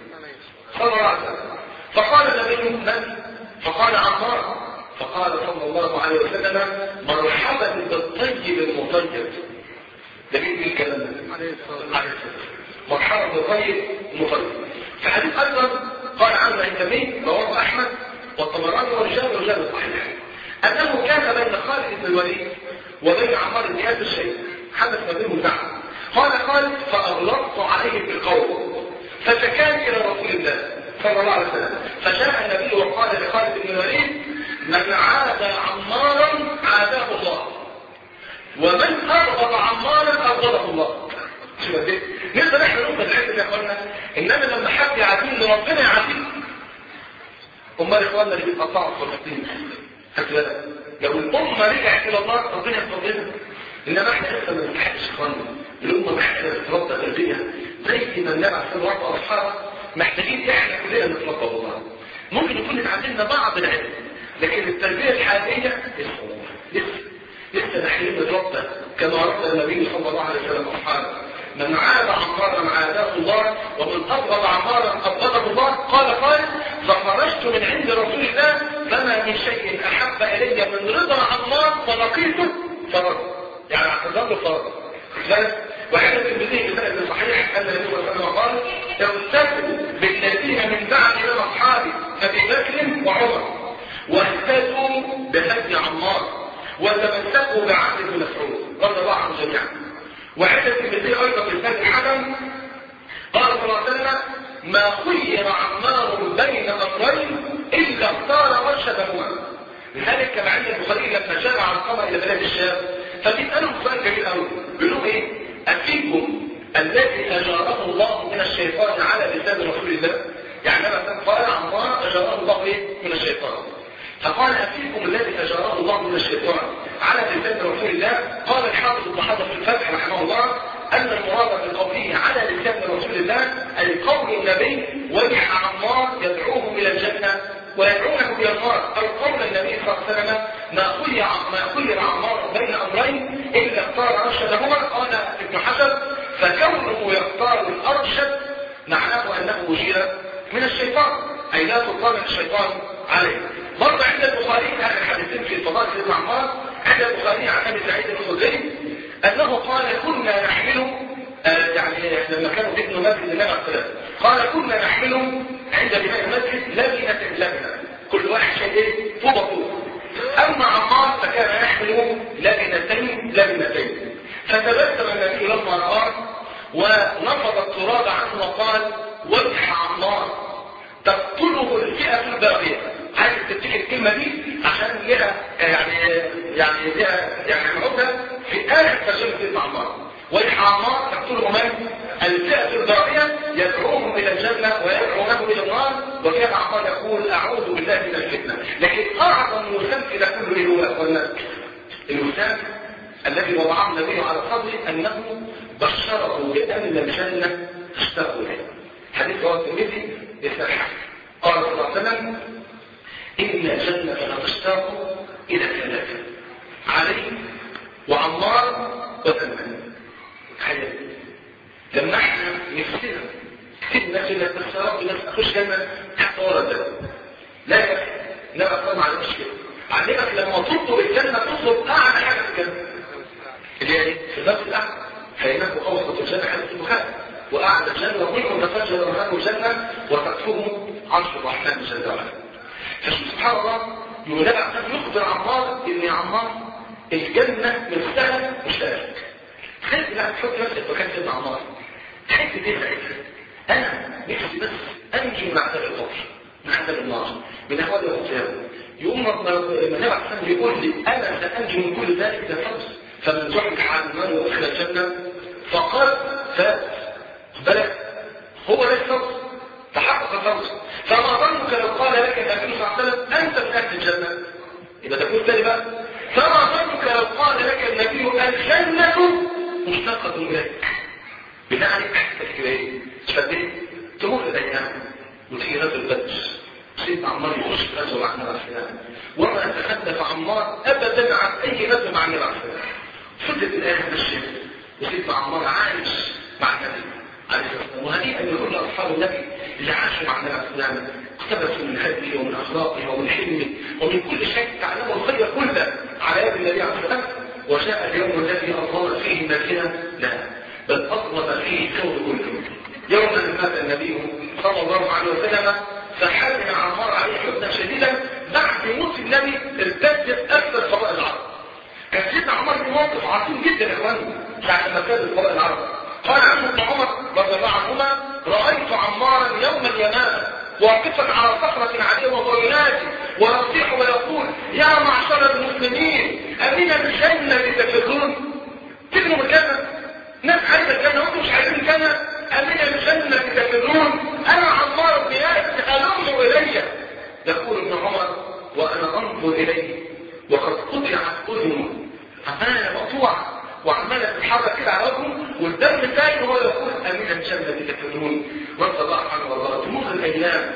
صلى الله عليه وسلم فقال النبي من؟ فقال عمار فقال صلى الله عليه وسلم مرحبا بالطيب المطيب ده مين الكلام ده؟ عليه الصلاه مرحبا بالطيب المطيب في حديث ايضا قال عنه عند مين؟ رواه احمد والطبراني ورجال رجال الصحيح انه كان بين خالد بن الوليد وبين عمار بن ياسر شيء حدث ما بينهم زعل قال خالد فاغلقت عليهم بالقول فشكاني الى رسول الله صلى الله عليه وسلم فجاء النبي وقال لخالد بن الوليد من عاد عمارا عاداه الله ومن ابغض عمارا ابغضه الله شوف قد ايه نقدر احنا نقول الحته دي يا اخوانا انما لما حد يعاديني ربنا يعاديني امال اخواننا اللي بيتقطعوا في فلسطين خدت بالك لو الامه رجعت الى الله ربنا يفضلنا انما احنا لسه ما نستحقش اخواننا الامه محتاجه تتربى تربيه زي ما النبي عليه الصلاه والسلام واصحابه محتاجين احنا كلنا نتربى والله ممكن يكون اتعلمنا بعض العلم لكن التربيه الحقيقيه لسه لسه لسه محتاجين نتربى كما ربى النبي صلى الله عليه وسلم اصحابه من عاد عمارا عاداه الله ومن ابغض عمارا ابغضه الله قال قال فخرجت من عند رسول الله فما من شيء احب الي من رضا عمار فلقيته فرد يعني اعتذر له فرد وحدث الترمذي بسند صحيح ان النبي صلى الله عليه وسلم قال اغتسلوا بالذين من بعد من اصحابي ابي بكر وعمر واهتدوا بهدي عمار وتمسكوا بعهد ابن مسعود رضي الله عنه جميعا وحدث الترمذي ايضا بسند الحكم قال صلى الله عليه وسلم ما خير عمار بين امرين الا اختار رشدهما لذلك كما عند البخاري لما جاء علقمه الى بلاد الشام فبيسالهم سؤال جميل قوي بيقولوا ايه افيكم الذي اجاره الله من الشيطان على لسان رسول الله يعني مثلا قال عمار اجاره الله ايه من الشيطان فقال أفيكم الذي أجاره الله من الشيطان على لسان رسول الله قال الحافظ ابن حجر في الفتح رحمه الله أن المراد بقوله على لسان رسول الله أي قول النبي وجح عمار يدعوهم إلى الجنة ويدعونه إلى النار أو قول النبي صلى الله عليه وسلم ما خير ما خير عمار بين أمرين إلا اختار أرشدهما قال ابن حجر فكونه يختار الأرشد معناه أنه وجير من الشيطان أي لا تطلع الشيطان عليه برضه عند البخاري اخر حديثين في فضائل سيدنا عمار عند البخاري عن ابي سعيد الخدري انه قال كنا نحمل آه يعني لما كانوا بيبنوا مسجد النبي عليه الصلاه قال كنا نحمل عند بناء المسجد لبنه لبنه كل واحد شيء ايه طوبه طوبه اما عمار فكان يحمل لبنتين لبنتين فتبسم النبي لما رآه ونفض التراب عنه وقال وجح عمار تقتله الفئة الباغية عايز تفتكر الكلمة دي عشان لها يعني يعني لها يعني نقولها في آخر ترجمة سيدنا عمار وجح عمار تقتله من؟ الفئة الباغية يدعوهم إلى الجنة ويدعونه إلى النار وكان عمار يقول أعوذ بالله من الفتنة لكن أعظم وسام إلى كل هو أخوانا الوسام الذي وضعه النبي على صدره أنه بشره بأن الجنة تشتاق إليه حديث رواه الترمذي اسناد حسن قال صلى الله عليه وسلم ان الجنه لتشتاق الى ثلاثه علي وعمار وسلمان تخيل لما احنا نفسنا سيدنا جنة السلام الناس اخش جنة حتى ورا الجنة لا يكفي لا أفهم على المشكلة علمك لما تطلب الجنة تطلب أعلى حاجة في الجنة اللي هي ايه؟ في النفس الأعلى فإنه أوسط الجنة حديث البخاري وأعلى الجنة منهم تفجر أرهان الجنة وتكفهم عرش الرحمن جل وعلا فسبحان الله يولد عشان يخبر عمار إن عمار الجنة من سهل مش سهل تخيل لا تحط نفسك مكان سيدنا عمار تحس بيه ساعتها أنا نفسي بس أنجي من عذاب القبر من عذاب النار من أهوال القيامة يوم ما النبي عليه الصلاة يقول لي أنا سأنجي من كل ذلك ده فوز فمن زحزح عن النار وادخل الجنة فقد فاز بلى هو ده الفوز تحقق الفوز فما ظنك لو قال لك النبي صلى الله عليه وسلم انت من اهل الجنه يبقى تكون تاني بقى فما ظنك لو قال لك النبي الجنه مشتقه اليك بناء عليك تحس كده ايه تشبه تمر الايام وتيجي غزو البدر سيدنا عمار يخش في غزوه مع النبي عليه السلام وما تخلف عمار ابدا عن اي غزوه مع النبي عليه السلام فضلت الايه ماشيه وسيدنا عمار عايش مع النبي عليه الصلاه والسلام وهنيئا لكل اصحاب النبي اللي عاشوا مع النبي عليه السلام اقتبسوا من هديه ومن اخلاقه ومن حلمه ومن كل شيء تعلموا الخير كله على يد النبي عليه السلام وجاء اليوم الذي اظهر فيه المدينه لا بل اظلم فيه الكون كله يوم ان مات النبي صلى الله عليه وسلم فحزن عمار عليه حزنا شديدا بعد موت النبي ارتدت اكثر قبائل العرب كان سيدنا عمر في موقف عظيم جدا يا اخواني ساعه لما كان قبائل العرب قال عنه ابن عمر رضي الله عنهما رايت عمارا يوم اليمامه واقفا على صخرة عالية وهو ينادي ويصيح ويقول يا معشر المسلمين أمين الجنة تفرون تبنوا الجنة ناس عايزة الجنة وانتم مش عايزين الجنة أمين الجنة تفرون أنا عمار بن ياسر ألم إلي يقول ابن عمر وأنا أنظر إليه وقد قطعت أذنه عمالة مقطوعة وعمالة تتحرك كده على وجهه والدم الثاني هو يقول امين الجنه تكفرون رضي الله عنه وارضاه تمر الايام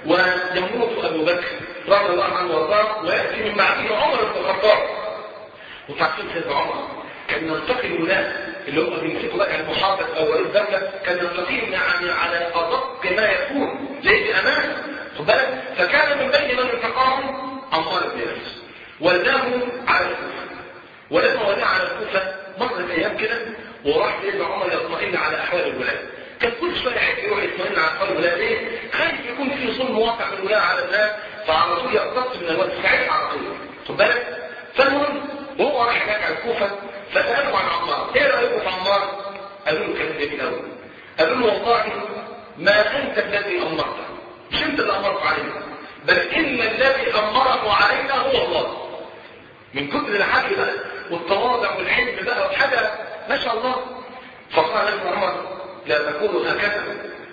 ويموت ابو بكر رضي الله عنه وارضاه وياتي من بعده عمر بن الخطاب وتعرفين سيدنا عمر كان يلتقي الناس اللي هم بيمسكوا بقى المحافظ او رئيس دوله كان يلتقيهم يعني على ادق ما يكون ليه بامان خد بالك فكان من بين من التقاهم عمار بن ياسر ولاه على الكوفه ولما ولاه على الكوفه مرت ايام كده وراح سيدنا عمر يطمئن على احوال الولاة كان كل شويه يحب يروح يطمئن على احوال الولاة ليه؟ خايف يكون في ظلم واقع من الولاة على الناس فعلى طول يقتص من الوقت ساعتها على طول خد بالك؟ فالمهم وهو راح هناك على الكوفه فسالوا عن عمار ايه رايكم في عمار؟ قالوا له كلام جميل قوي قالوا له والله ما انت الذي امرته مش انت اللي امرت علينا بل ان الذي امره علينا هو الله من كتر الحكي بقى والتواضع والحلم بقى وحاجه ما شاء الله فقال ابن عمر لا تقولوا هكذا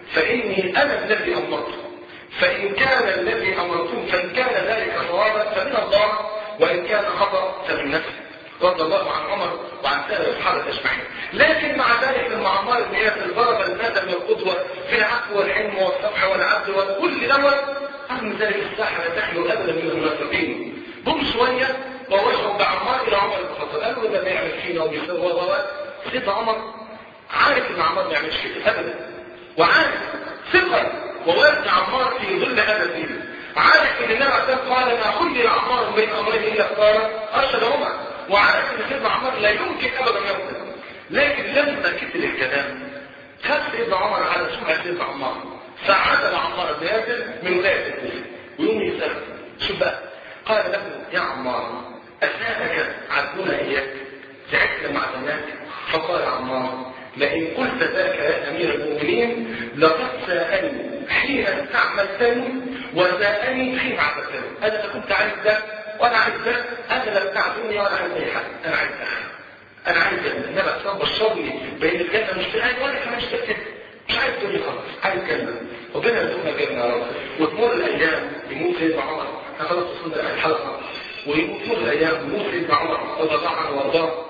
فاني انا الذي امرت فان كان الذي امرتم فان كان ذلك صوابا فمن الله وان كان خطا فمن نفسي رضي الله عن عمر وعن سائر الصحابه اجمعين لكن مع ذلك لما عمار بن ياسر ضرب الندم القدوه في العفو والعلم والصفح والعدل وكل دوت رغم ذلك الساحه لا تخلو ابدا من المنافقين هم شويه ووجهوا بعمار الى عمر بن الخطاب قالوا ده بيعمل فينا وبيسوي و سيدنا عمر عارف ان عمار ما يعملش كده ابدا وعارف ثقه ووزن عمار في ظل هذا الدين عارف ان النبي عليه قال ما خلي عمار بين امرين الا اختار ارشد عمر وعارف ان سيدنا عمر لا يمكن ابدا يقتل لكن لما كتر الكلام خد سيدنا عمر على سمعه سيدنا عمار ساعد عمار بن ياسر من ولايه الكوفه ويوم يسال شوف بقى قال له يا عمار أساءك عبدنا إياك تعبت مع زمانك فقال عمار لئن قلت ذاك يا أمير المؤمنين لقد ساءني حين استعملتني وساءني حين عبدتني أنا لا كنت عايز ده وأنا عايز ده أنا لا بتاع دنيا ولا عايز أي حاجة أنا عايز ده أنا عايز ده النبي أصلا بشرني بين الجنة مش عايز ولا كمان مش كده مش عايز دنيا خلاص عايز جنة ربنا يرزقنا جنة يا رب وتمر الأيام يموت سيدنا عمر خلاص وصلنا الحلقة ويموت كل الايام يموت سيدنا عمر رضي الله عنه وارضاه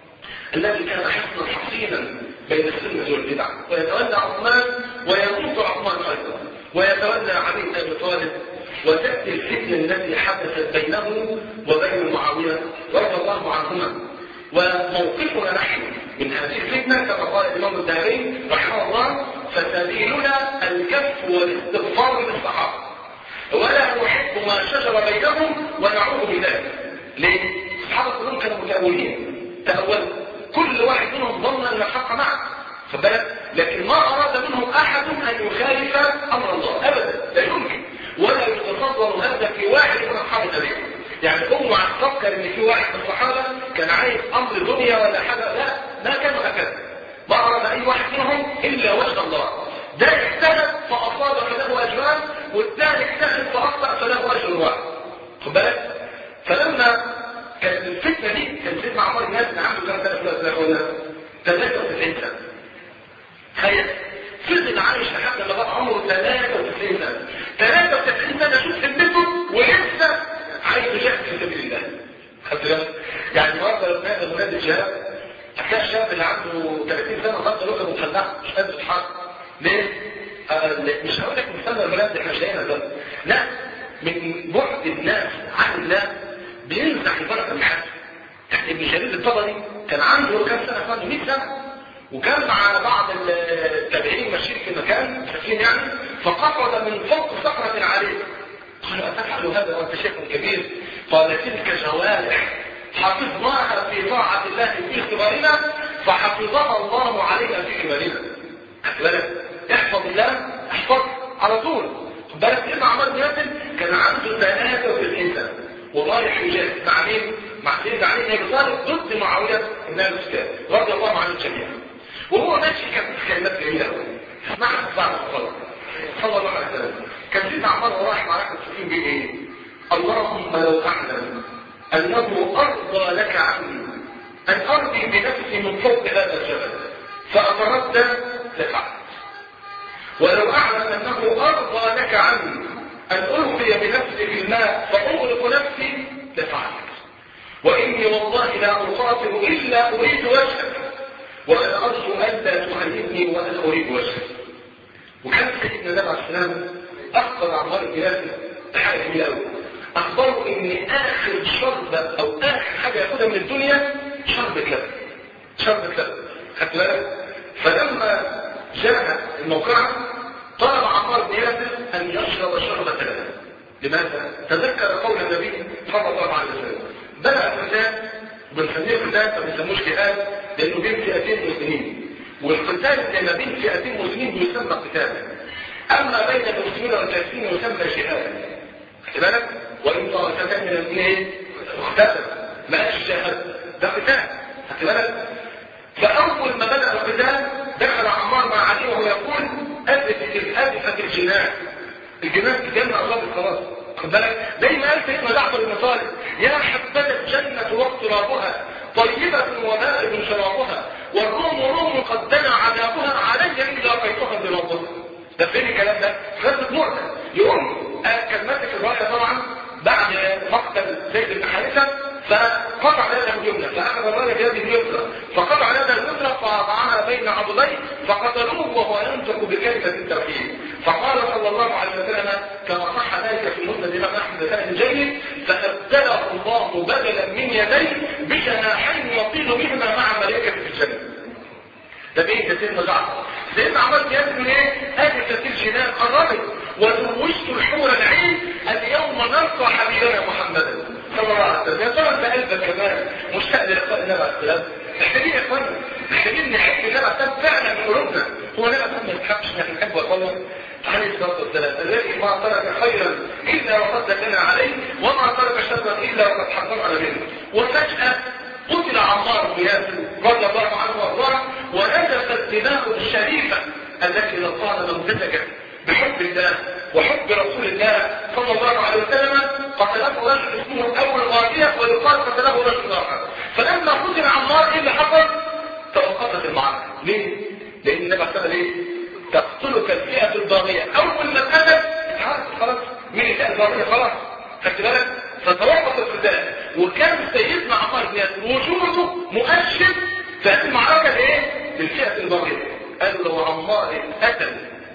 الذي كان حصنا حصينا بين السنه والبدع ويتولى عثمان ويموت عثمان ايضا ويتولى علي بن ابي طالب وتاتي الفتنه التي حدثت بينه وبين معاويه رضي الله عنهما وموقفنا نحن من هذه الفتنه كما قال الامام الذهبي رحمه الله فسبيلنا الكف والاستغفار للصحابه ولا نحب ما شجر بينهم ونعوذ بذلك ليه؟ الصحابة كلهم كانوا متأولين تأولوا كل واحد منهم ظن أن الحق معه خد بالك لكن ما أراد منهم أحد أن يخالف أمر الله أبدا لا يمكن ولا يتصور هذا في واحد من أصحاب النبي يعني اوعى تفكر ان في واحد من الصحابه كان عايز امر دنيا ولا حاجه لا ما كانوا هكذا ما اراد اي واحد منهم الا وجه الله ده اجتهد فاصاب فله اجران والثاني اجتهد فاخطا فله اجر واحد خد بالك فلما كانت الفتنه دي كان سيدنا عمر الناس اللي عنده كام سنه في اخوانا 93 سنه تخيل فضل عايش لحد ما بقى عمره 93 سنه 93 سنه شوف همته ولسه عايز يجاهد في سبيل الله خدت بالك يعني النهارده لو نادى منادي الجهاد هتلاقي الشاب اللي عنده 30 سنه خد ركبه مخلعه مش قادر يتحرك ليه؟ آه مش هقول لك مثال البلاد احنا مش لاقينا ده لا من بعد الناس عن الله بينزع البركه من حد يعني ابن شريف الطبري كان عنده كام سنه كان 100 سنه وكان مع بعض التابعين ماشيين في مكان مسافرين يعني فقعد من فوق صخره عاليه قالوا اتفعل هذا وانت شيخ كبير قال تلك جوارح حفظناها في طاعه الله في اختبارنا فحفظها الله علينا في كبارنا خد بالك احفظ الله احفظ على طول خد بالك ابن عمر بن ياسر كان عنده 93 سنه ورايح يجاهد مع مين؟ مع سيدنا علي بن ابي طالب ضد معاويه بن ابي سفيان رضي الله عنه جميعا وهو ماشي كان في كلمات جميله قوي اسمعها بعد الصلاه صلى الله عليه وسلم كان سيدنا عمر ورايح معركه السفين بيه ايه؟ اللهم لو اعلم انه ارضى لك عني ان ارضي بنفسي من فوق هذا الجبل فاتردد لفعلت ولو اعلم انه ارضى لك عني ان القي بنفسي في الماء فاغرق نفسي لفعلت واني والله لا اقاتل الا اريد وجهك وانا ارجو الا تخلفني وانا اريد وجهك وكان سيدنا النبي عليه السلام اخبر عمار بن ياسر بحاجه جميله قوي اخبره ان اخر شربه او اخر حاجه ياخدها من الدنيا شربة لبن شربة لبن خدت بالك فلما جاء الموقعة طلب عمار بن ياسر ان يشرب شربة لبن لماذا؟ تذكر قول النبي صلى الله عليه وسلم بلغ الفتاة بنسميه قتال ما بنسموش جهاد لانه بين فئتين مسلمين والقتال اللي ما بين فئتين مسلمين بيسمى قتالا اما بين المسلمين والكافرين يسمى جهادا خد بالك وان طائفتان من الاثنين اختلف ما قالش جهاد ده قتال خد بالك فاول ما بدا القتال دخل عمار مع علي وهو يقول ازفت ازفت الجنان الجنان الجنه قربت خلاص خد بالك زي ما قال سيدنا جعفر بن طالب يا حبذا الجنه واقترابها طيبة وبارد شرابها والروم روم قد دنا عذابها علي إن لاقيتها بربها ده فين الكلام ده؟ غزة مؤتة يقوم كلمات في الرواية طبعا بعد مقتل زيد بن حارثة فقطع يده اليمنى فأخذ الراية بيده اليسرى فقطع يده اليسرى فوضعها بين عضليه فقتلوه وهو ينطق بكلمة التوحيد فقال صلى الله عليه وسلم كما صح ذلك في مسند الإمام أحمد بن جيد فأبدله الله بدلا من يديه بجناحين يطيل بهما مع ملائكة في الجنة ده مين ده سيدنا جعفر سيدنا عمر بيقول ايه أجلت الجنان قربت وزوجت الحور العين اليوم نلقى حبيبنا محمدا صلى الله عليه وسلم يا ترى انت قلبك كمان مشتاق للقاء النبي عليه السلام محتاجين يا اخوانا محتاجين نحب النبي عليه السلام فعلا من قلوبنا هو النبي عليه السلام ما يتحبش ان نحبه يا عليه الصلاه والسلام الذي ما ترك خيرا الا وقد دلنا عليه وما ترك شرا الا وقد حذرنا منه وفجاه قتل عمار بن ياسر رضي الله عنه وارضاه ونزفت دماؤه الشريفه التي لقانا ممتزجه بحب الله وحب رسول الله صلى الله عليه وسلم قتله رجل اسمه اول غادية ويقال قتله رجل اخر فلما قتل عمار ايه اللي حصل؟ توقفت المعركة ليه؟ لان النبي صلى الله عليه تقتلك الفئة الباغية اول ما اتقتل اتعرف خلاص مين الفئة الباغية خلاص خدت بالك؟ فتوقف القتال وكان سيدنا عمار بن ياسر وجوده مؤشر في هذه المعركة لايه؟ للفئة الباغية قالوا لو عمار اتقتل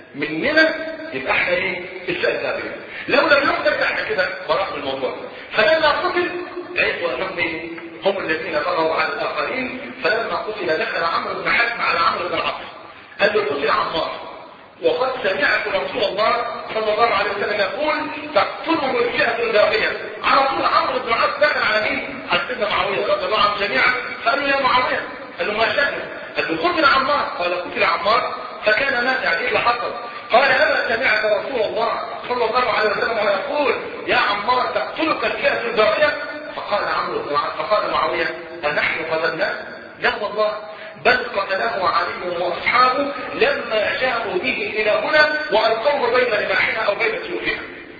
مننا يبقى احنا ايه الفئه الذهبيه لو لم نقدر احنا كده براء من الموضوع فلما قتل عرفوا انهم ايه هم الذين طغوا على الاخرين فلما قتل دخل عمرو بن حزم على عمرو بن العاص قال له قتل عمار وقد سمعت رسول الله صلى الله عليه وسلم يقول تقتله الفئه الباغيه على طول عمرو بن العاص دخل على مين؟ على سيدنا معاويه رضي الله عنهم جميعا فقال له يا معاويه قال له ما شأنك؟ قال له قتل عمار قال قتل عمار فكان مات يعني ايه اللي حصل قال اما سمعت رسول الله صلى الله عليه وسلم ويقول يا عمار تقتلك الفئه الباغيه فقال عمرو بن فقال معاويه انحن قتلناه لا والله بل قتله علي واصحابه لما جاءوا به الى هنا والقوه بين رماحنا او بين سيوفنا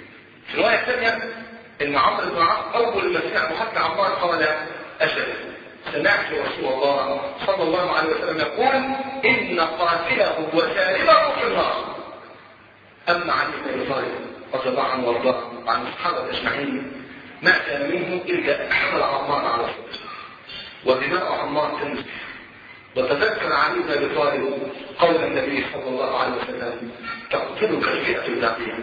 في الروايه الثانيه ان عمرو بن العاص اول ما سمع محمد عمار قال اجل سمعت رسول الله صلى الله عليه وسلم يقول إن قاتله وسالبه في النار أما علي بن أبي طالب رضي الله عنه وارضاه وعن الصحابة أجمعين ما كان منه إلا أن حمل عمار على صدره ودماء عمار تنزل وتذكر علي بن أبي طالب قول النبي صلى الله عليه وسلم تقتلك الفئة الباقية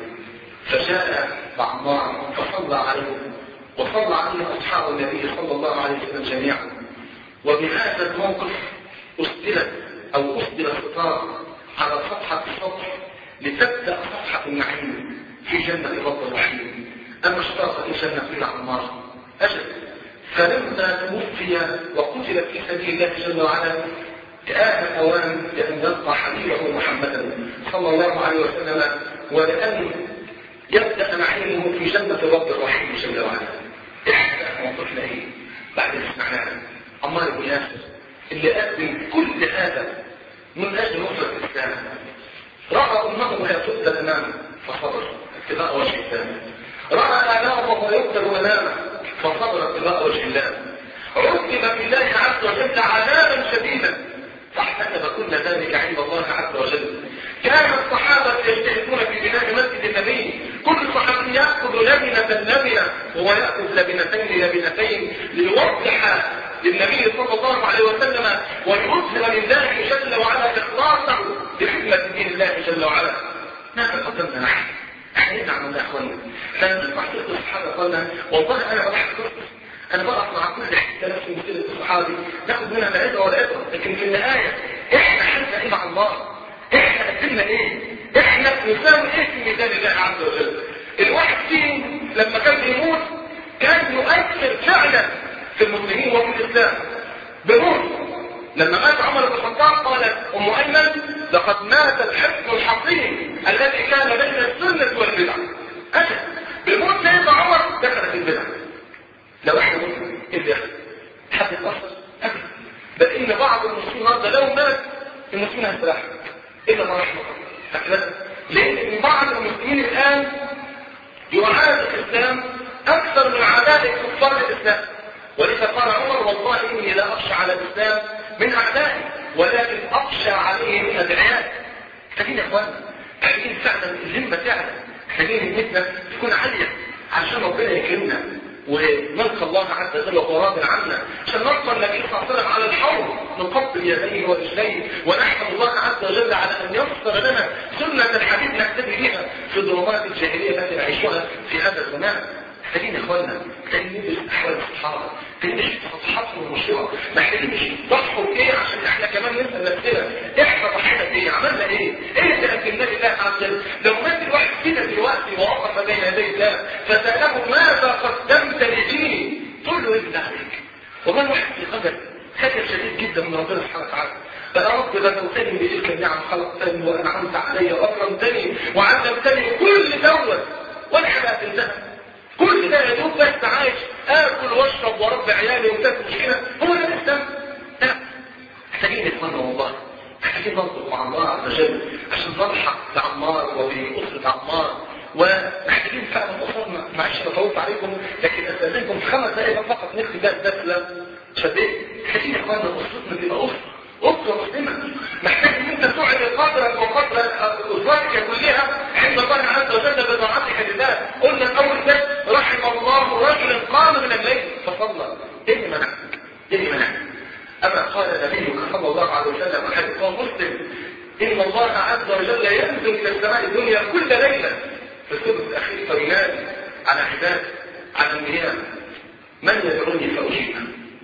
فجاء عمار فصلى عليه وصلى عليه أصحاب النبي صلى الله عليه وسلم جميعا وبهذا الموقف أسدلت أو أسدل الخطاب على صفحة السطح لتبدأ صفحة النعيم في جنة رب الرحيم أما اشتاقت الجنة إلى عمار أجل فلما توفي وقتل في سبيل الله جل وعلا كآن الأوان لأن يلقى حبيبه محمدا صلى الله عليه وسلم ولأن يبدأ نعيمه في جنة رب الرحيم جل وعلا إحدى موقفنا إيه بعد سمعناها عمار بن ياسر اللي قدم كل هذا من اجل نصرة الاسلام راى امه وهي تقتل امامه فصبر اتباع وجه الله راى اباه وهو يقتل امامه فصبر اتباع وجه الله عذب بالله عز وجل عذابا شديدا فاحتسب كل ذلك عند الله عز وجل كان الصحابة يجتهدون في بناء مسجد النبي كل صحابي يأخذ لبنة لبنة وهو يأخذ لبنتين لبنتين ليوضح للنبي صلى الله عليه وسلم ويظهر لله جل وعلا إخلاصه لخدمة دين الله جل وعلا ماذا قدمنا نحن؟ احنا ايه عملنا يا اخوانا؟ فنسمع سيرة الصحابة قلنا والله انا بضحك انا بقف مع كل حته نفس مسيرة الصحابي ناخد منها العبره والعبره لكن في النهايه احنا حالنا ايه مع الله؟ احنا قدمنا ايه؟ احنا نساوي ايه في ميزان الله عز وجل؟ الواحد فيهم لما كان يموت كان يؤثر فعلا في المسلمين وفي الاسلام بموت لما مات عمر بن الخطاب قالت ام ايمن لقد مات الحفظ الحصين الذي كان بين السنه والبدع اجل بموت سيدنا عمر دخلت البدع لو احنا مسلم ايه اللي يحصل؟ حد يتاثر؟ ابدا بل ان بعض المسلمين النهارده لو مات المسلمين هيستراحوا الا ما رحمه الله لان بعض المسلمين الان يعاد الاسلام اكثر من عداء كفار الاسلام ولذا قال عمر والله اني لا اخشى على الاسلام من اعدائي ولكن اخشى عليه من ادعيائي محتاجين يا اخوانا محتاجين فعلا الهمه تعلى محتاجين همتنا تكون عاليه عشان ربنا يكرمنا ونلقى الله عز وجل وهو راض عنا عشان نلقى النبي صلى الله عليه وسلم على الحوض نقبل يديه ورجليه ونحمد الله عز وجل على ان يسر لنا سنه الحبيب نهتدي بها في ظلمات الجاهليه التي نعيشها في هذا الزمان محتاجين يا اخوانا محتاجين ندرس احوال الصحابه محتاجين نشوف صفحاتهم المشهوره محتاجين نشوف ضحوا بايه عشان احنا كمان نسال نفسنا احنا ضحينا بايه عملنا ايه ايه اللي قدمناه لله عز وجل لو مات الواحد فينا دلوقتي ووقف بين يدي الله فساله ماذا قدمت لديني تقول له ايه بالله عليك والله الواحد في قدر خجل شديد جدا من ربنا سبحانه وتعالى فيا رب غزوتني بتلك النعم خلقتني وانعمت علي واكرمتني وعلمتني كل دوت ولا حاجه تنتهي كل ده يا دوب بس عايش اكل واشرب واربي عيالي وتاكل مشكله هو ده الاسلام لا محتاجين نتمنى والله محتاجين ننطق مع الله عز وجل عشان نلحق بعمار وباسره عمار ومحتاجين فعلا اخرنا معلش انا طولت عليكم لكن استاذنكم في خمس دقائق فقط نختم بها الدخله شديد محتاجين يا اخوانا اسرتنا تبقى اسره اسره مسلمه محتاج ان انت تعلي قدرك وقدر اسرتك كلها عند الله عز وجل بطاعتك لله قلنا الاول ده رحم الله رجلا قام من الليل فصلى ايه اللي منعك؟ ايه اللي منعك؟ اما قال نبيك صلى الله عليه وسلم حديث مسلم ان الله عز وجل ينزل الى السماء الدنيا كل ليله في الثلث الاخير فينادي على عباد على النيام من يدعوني فاجيبه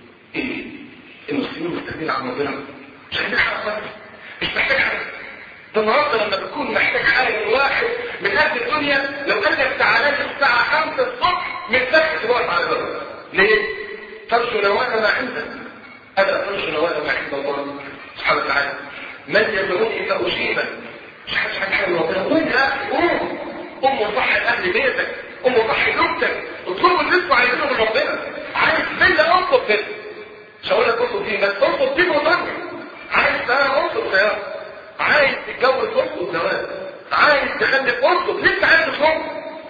ايه المسلمين مستغنين عن ربنا مش محتاج حاجه خالص مش محتاج حاجه ده النهارده لما بتكون محتاج حاجه من واحد من اهل الدنيا لو قال لك تعالى لي الساعه 5 الصبح من تحت تروح على بابك ليه؟ ترجو نوال ما عندك انا ترجو نوال ما عند الله سبحانه وتعالى من يدعوني فاجيبه مش حاجه حاجه حاجه من ربنا قوم يا اخي قوم قوم وصحي اهل بيتك قوم وصحي زوجتك اطلبوا اللي انتوا عايزينه من ربنا عايز فيلا اطلب فيلا مش هقول لك اطلب دي بس اطلب دي وطني عايز انا اطلب سياره عايز تتجوز اطلب زواج عايز تخلف اطلب لسه عايز تطلب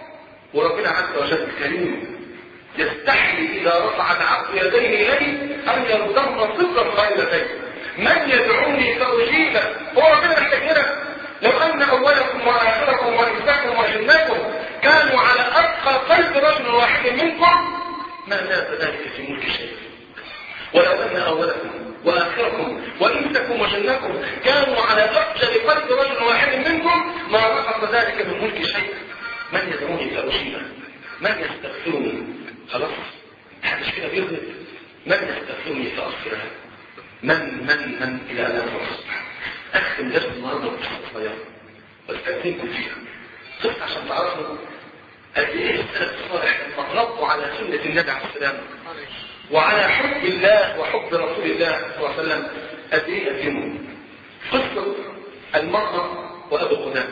وربنا عز وجل كريم يستحي اذا رفع العبد يديه اليه ان يردهما صدرا خيرتين من يدعوني فاجيبه هو ربنا محتاجنا لو ان اولكم واخركم وانساكم وجناكم كانوا على اتقى قلب رجل واحد منكم ما زاد ذلك في ملك شيء ولو ان اولكم واخركم وانسكم وجنكم كانوا على افجر قلب رجل واحد منكم ما نقص ذلك من ملك شيء من يدعوني فاجيبه من يستغفرني خلاص محدش كده بيغلط من يستغفرني فاغفره من من من الى لا تصبح اختم درس النهارده بقصه صغيره واستاذنكم فيها قصه عشان تعرفوا قد ايه السلف الصالح لما ربوا على سنه النبي عليه السلام وعلى حب الله وحب رسول الله صلى الله عليه وسلم قد ايه يقدموا قصه المرأة وابو قدامه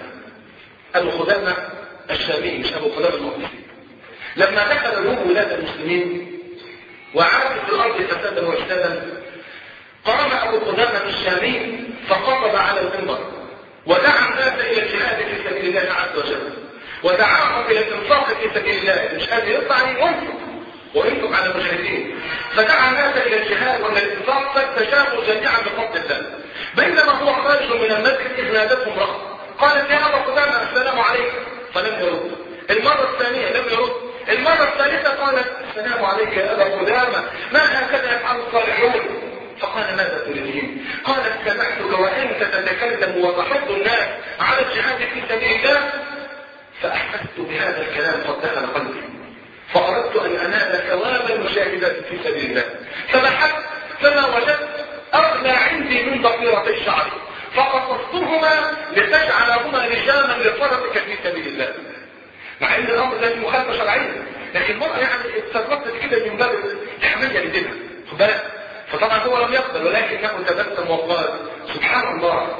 ابو قدامه الشامي مش ابو قدامه المقدسي لما دخل الروم ولاد المسلمين وعادت في الارض فسادا واجتادا قام ابو قدامه الشامي فخطب على المنبر ودعا الناس الى الجهاد في سبيل الله عز وجل ودعاهم الى الانفاق في سبيل الله مش قادر يطلع ينفق وينفق على المجاهدين فدعا الناس الى الجهاد والى الانفاق فاستجابوا جميعا بفضل الله بينما هو خارج من المسجد اذ نادته امراه قالت يا ابا قدامه السلام عليكم فلم يرد المره الثانيه لم يرد المره الثالثه قالت السلام عليك يا ابا قدامه ما هكذا يفعل الصالحون فقال ماذا تريدين قالت سمعتك وانت تتكلم وتحض الناس على الجهاد في سبيل الله فاحسست بهذا الكلام قد دخل قلبي فاردت ان انال ثواب المشاهدات في سبيل الله فبحثت فما وجدت اغلى عندي من ضفيرتي الشعر فقصصتهما لتجعلهما لجاما لفرسك في سبيل الله مع ان الامر ده مخالفه شرعيه لكن مرة يعني اتصرفت كده من باب الحمية لدينها خد بالك فطبعا هو لم يقبل ولكنه تبسم وقال سبحان الله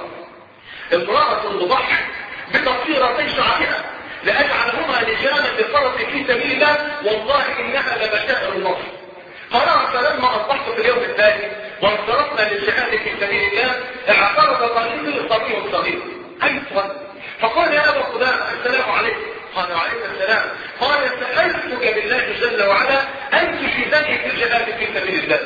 امرأة تضحي بتصيرتي شعرها لأجعلهما لجانا لفرس في سبيل الله والله إنها لبشائر النصر قال فلما أصبحت في اليوم الثاني وانصرفنا للجهاد في سبيل الله اعترض طريقي الصبي الصغير أيضا فقال يا أبا قدامة السلام عليكم قال وعليكم السلام قال سألتك بالله جل وعلا أن تشهدني في الجهاد في سبيل الله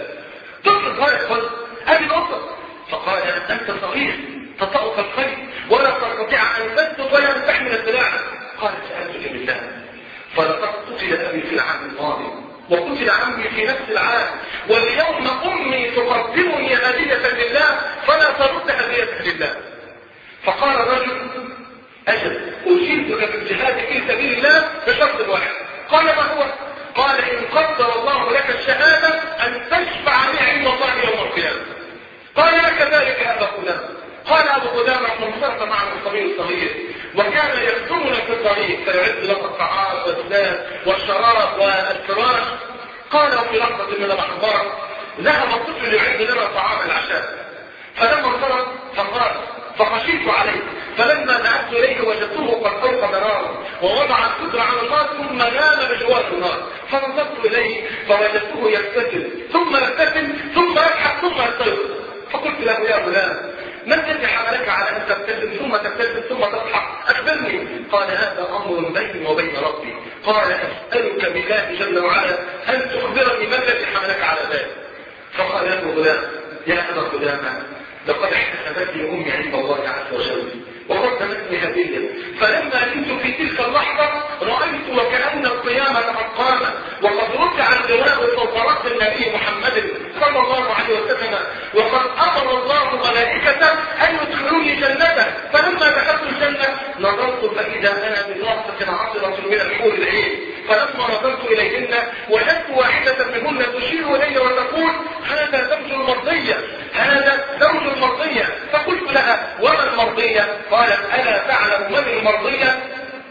طفل قال قل أبي الأسر فقال أنت صغير تطأك الخير ولا تستطيع أن تسلك ولا أن تحمل السلاح قال سألتك بالله فلقد قتل أبي في العام الماضي وقتل عمي في نفس العام واليوم أمي تقدمني هدية لله فلا ترد هدية لله فقال الرجل أجل أجيبك بالجهاد في سبيل الله بشرط واحد قال ما هو قال إن قدر الله لك الشهادة أن تشفع لي عند الله يوم القيامة قال لك ذلك يا أبا قدامة قال أبو قدامة انصرف معنا الصغير الصغير وكان يخدمنا في الطريق فيعد لنا الطعام والزاد والشراب والفراش قال في لحظة من الأحبار ذهب الطفل يعد لنا طعام العشاء فلما انصرف فقال فخشيت عليه فلما ذهبت اليه وجدته قد اوقد نارا ووضع القدر على النار ثم نام بجوار النار فنظرت اليه فوجدته يغتسل ثم يغتسل ثم يضحك ثم يستيقظ فقلت له يا غلام ما الذي حملك على ان تبتسم ثم تبتسم ثم تضحك اخبرني قال هذا امر بيني وبين ربي قال اسالك بالله جل وعلا ان تخبرني ما الذي حملك على ذلك فقال له غلام يا ابا قدامه لقد احتسبتني امي عند الله عز وجل وقدمتني هديه فلما كنت في تلك اللحظه رايت وكان القيامه قد قامت وقد رفع اللواء فوق راس النبي محمد صلى الله عليه وسلم وقد امر الله ملائكته ان يدخلوني جنته فلما دخلت الجنه نظرت فاذا انا بناصه عطره من الحور العين فلما نظرت اليهن وجدت واحده منهن تشير الي وتقول هذا زوج المرضيه هذا زوج المرضيه فقلت لها وما المرضيه قالت الا تعلم من المرضيه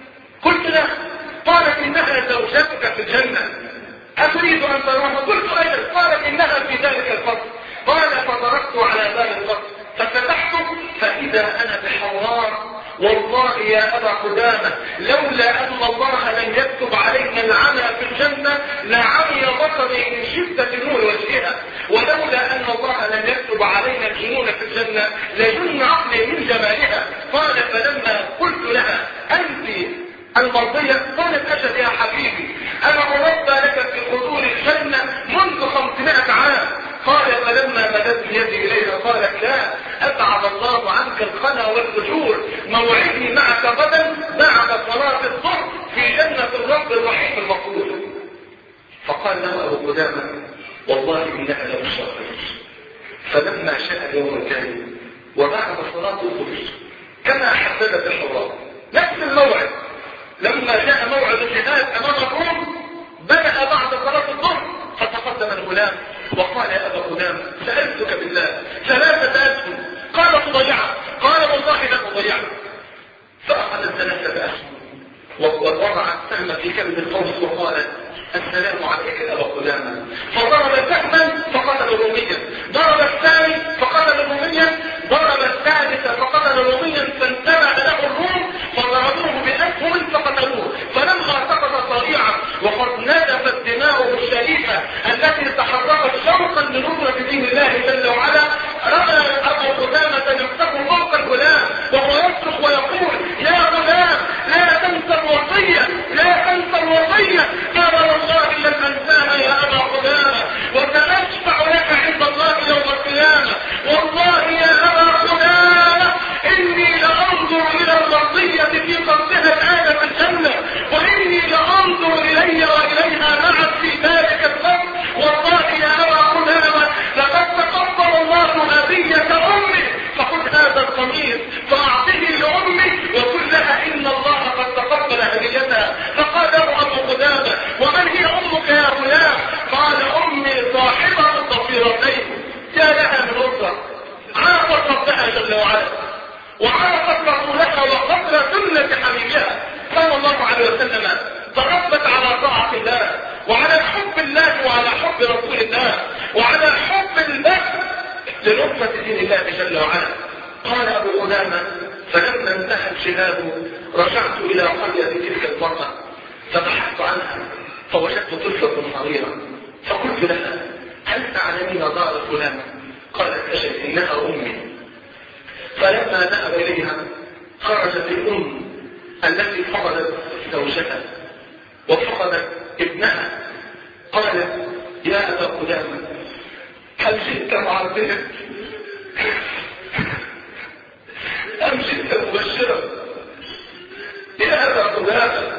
قلت لها قالت انها زوجتك في الجنه اتريد ان تراها قلت اجل قالت انها في ذلك الفصل قال فضربت على باب الفصل ففتحته فاذا انا بحرار والله يا أبا قدامة لولا أن الله لم يكتب علينا العمى في الجنة لعمي بصري من شدة نور وجهها ولولا أن الله لم يكتب علينا الجنون في الجنة لجن عقلي من جمالها قال فلما قلت لها أنت المرضية قالت أجل يا حبيبي أنا مربى لك في حضور الجنة منذ خمسمائة عام قال فلما مددت يدي إليها قالت لا أبعد الله عنك الخنا والفجور موعدي معك غدا بعد صلاة الظهر في جنة الرب الرحيم المقبول فقال له أبو قدامة والله إنها لبشرى فلما شاء اليوم الثاني وبعد صلاة الظهر كما حددت الحرام نفس الموعد لما جاء موعد الجهاد أمام الروم بدأ بعد صلاة الظهر فتقدم الغلام وقال يا أبا غلام سألتك بالله ثلاثة أسهم قال تضيعها قال والله لا تضيعها فأخذ الثلاثة أسهم ووضع السهم في كبد القوس وقال السلام عليك يا أبا غلام فضرب سهما فقتل روميا ضرب الثاني فقتل روميا ضرب الثالث فقتل روميا فانتبه له الروم فضربوه بأسهم فقتلوه فلما سقط صريعا وقد نزفت دماؤه الشريفة التي تحركت شوقا لنصرة دين الله جل وعلا رمى أبو قدامة نفسه فوق الغلام وهو يصرخ ويقول يا غلام لا تنسى الوصية لا تنسى الوصية قال والله لن أنساها يا أبا قدامة وسأشفع لك عند الله يوم القيامة والله يا أبا قدامة إني لأنظر إلى المرضية في قلبها الآن في الجنة وإني لأنظر إلي وإليها معا في ذلك الوقت والله يا أبا قدامة لقد تقبل الله هدية أمي فخذ هذا القميص فأعطه لأمي وقل لها إن الله قد تقبل هديتها فقال له أبو قدامة ومن هي أمك يا غلام قال أمي صاحبة الضفيرتين يا لها من أسرة عرفت ربها جل وعلا وعرفت رسولها وقدر سنة حبيبها صلى الله عليه وسلم فربت على طاعة الله لنصرة دين الله جل وعلا قال أبو قدامة فلما انتهى الشهاب رجعت إلى قرية تلك المرأة فبحثت عنها فوجدت طفلة صغيرة فقلت لها هل تعلمين دار فلانة قالت أجل إنها أمي فلما ذهب إليها خرجت الأم التي فقدت زوجها وفقدت ابنها قالت يا أبا قدامة هل جئت معذبا أم جئت مبشرا يا أبا قدامة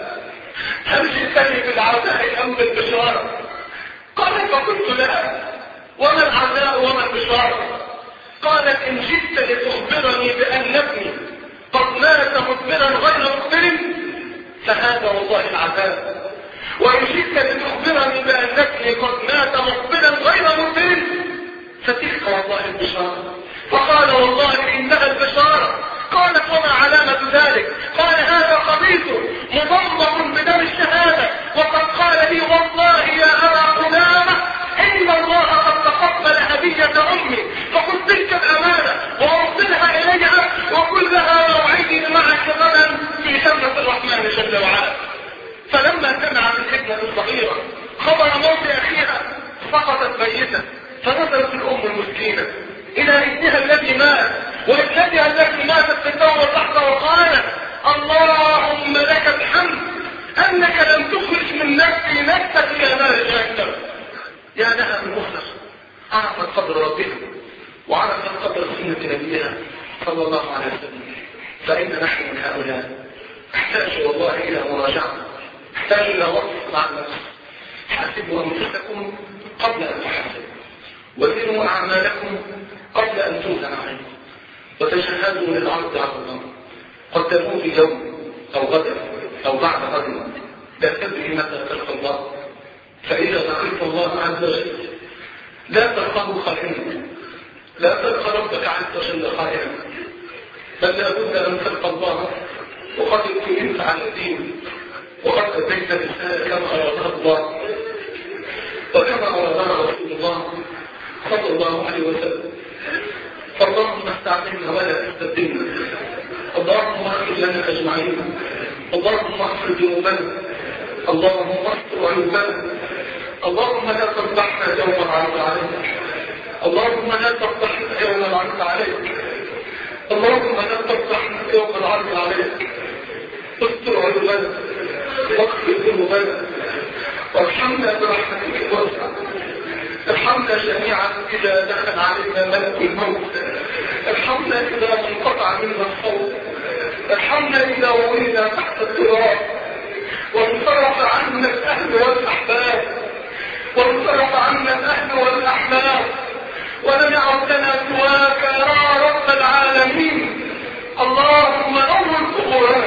هل جئتني بالعزاء أم بالبشارة قال فقلت لها وما العزاء وما البشارة قالت إن جئت لتخبرني بأن ابني قد مات مدبرا غير مقبل فهذا والله العذاب وإن جئت لتخبرني بأن ابني قد مات مقبلا غير مقبل فتلك والله البشارة فقال والله إنها البشارة قالت وما علامة ذلك قال هذا قميص مضمض بدم الشهادة وقد قال لي والله يا أبا قدامة إن الله قد تقبل هدية أمي فخذ تلك الأمانة وأرسلها إليها وقل لها موعدي معك غدا في جنة الرحمن جل وعلا فلما سمعت الابنة الصغيرة خبر موت أخيها سقطت ميتة فنظرت الأم المسكينة إلى ابنها الذي مات وابنتها التي ماتت في الدور تحت وقالت اللهم لك الحمد أنك لم تخرج من نفسي نفسك إلى نار جهنم يا لها من مخلص عرفت قدر ربها وعرفت قدر سنة نبيها صلى الله عليه وسلم فإن نحن من هؤلاء نحتاج والله إلى مراجعة نحتاج إلى وقت مع النفس حاسبوا أنفسكم قبل أن تحاسبوا وزنوا أعمالكم قبل أن توزن عليكم وتشهدوا للعرض على الله قدموه في يوم أو غدا أو بعد غد لا تدري متى تلقى الله فإذا لقيت الله عز وجل لا تلقاه خائنا لا تلقى ربك عز وجل خائنا بل لابد أن تلقى الله وقد اتممت على الدين وقد أتيت رسالة كما أرادها الله وكما أرادها رسول الله صلى الله عليه وسلم فاللهم استعملنا ولا تستبدلنا اللهم اغفر لنا اجمعين اللهم اغفر ذنوبنا اللهم استر عيوبنا اللهم لا تفضحنا يوم العرض عليك اللهم لا تفضحنا يوم العرض عليك اللهم لا تفضحنا يوم العرض عليك استر عيوبنا واغفر ذنوبنا وارحمنا برحمتك الواسعه ارحمنا جميعا إذا دخل علينا ملك الموت ارحمنا إذا انقطع منا الصوت ارحمنا إذا ولينا تحت التراب وانصرف عنا الأهل والأحباب وانصرف عنا الأهل والأحباب ولم يعد لنا سواك يا رب العالمين اللهم نور قبورنا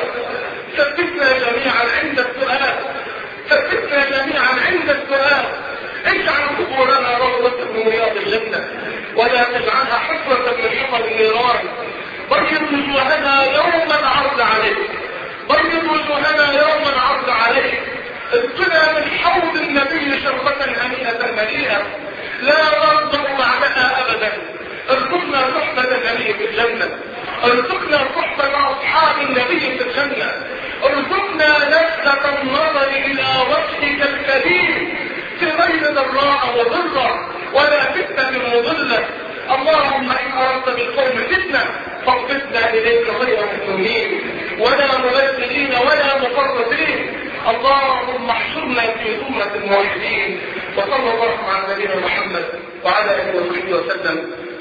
ثبتنا جميعا عند السؤال ثبتنا جميعا عند السؤال اجعل قبورنا روضة من رياض الجنة ولا تجعلها حفرة من حفر النيران بيض وجوهنا يوم العرض عليك بيض وجوهنا يوم العرض عليك اسقنا من حوض النبي شربة هنيئة مليئة لا نرضى بعدها ابدا ارزقنا صحبة النبي في الجنة ارزقنا صحبة اصحاب النبي في الجنة ارزقنا لذة النظر الى وجهك الكريم في غير ضراء وضرة ولا فتنة مضلة اللهم إن أردت بالقوم فتنة فاقبضنا إليك غير مؤمنين ولا مبذلين ولا مقربين اللهم احشرنا في زمرة الموحدين وصلى الله على نبينا محمد وعلى آله وصحبه وسلم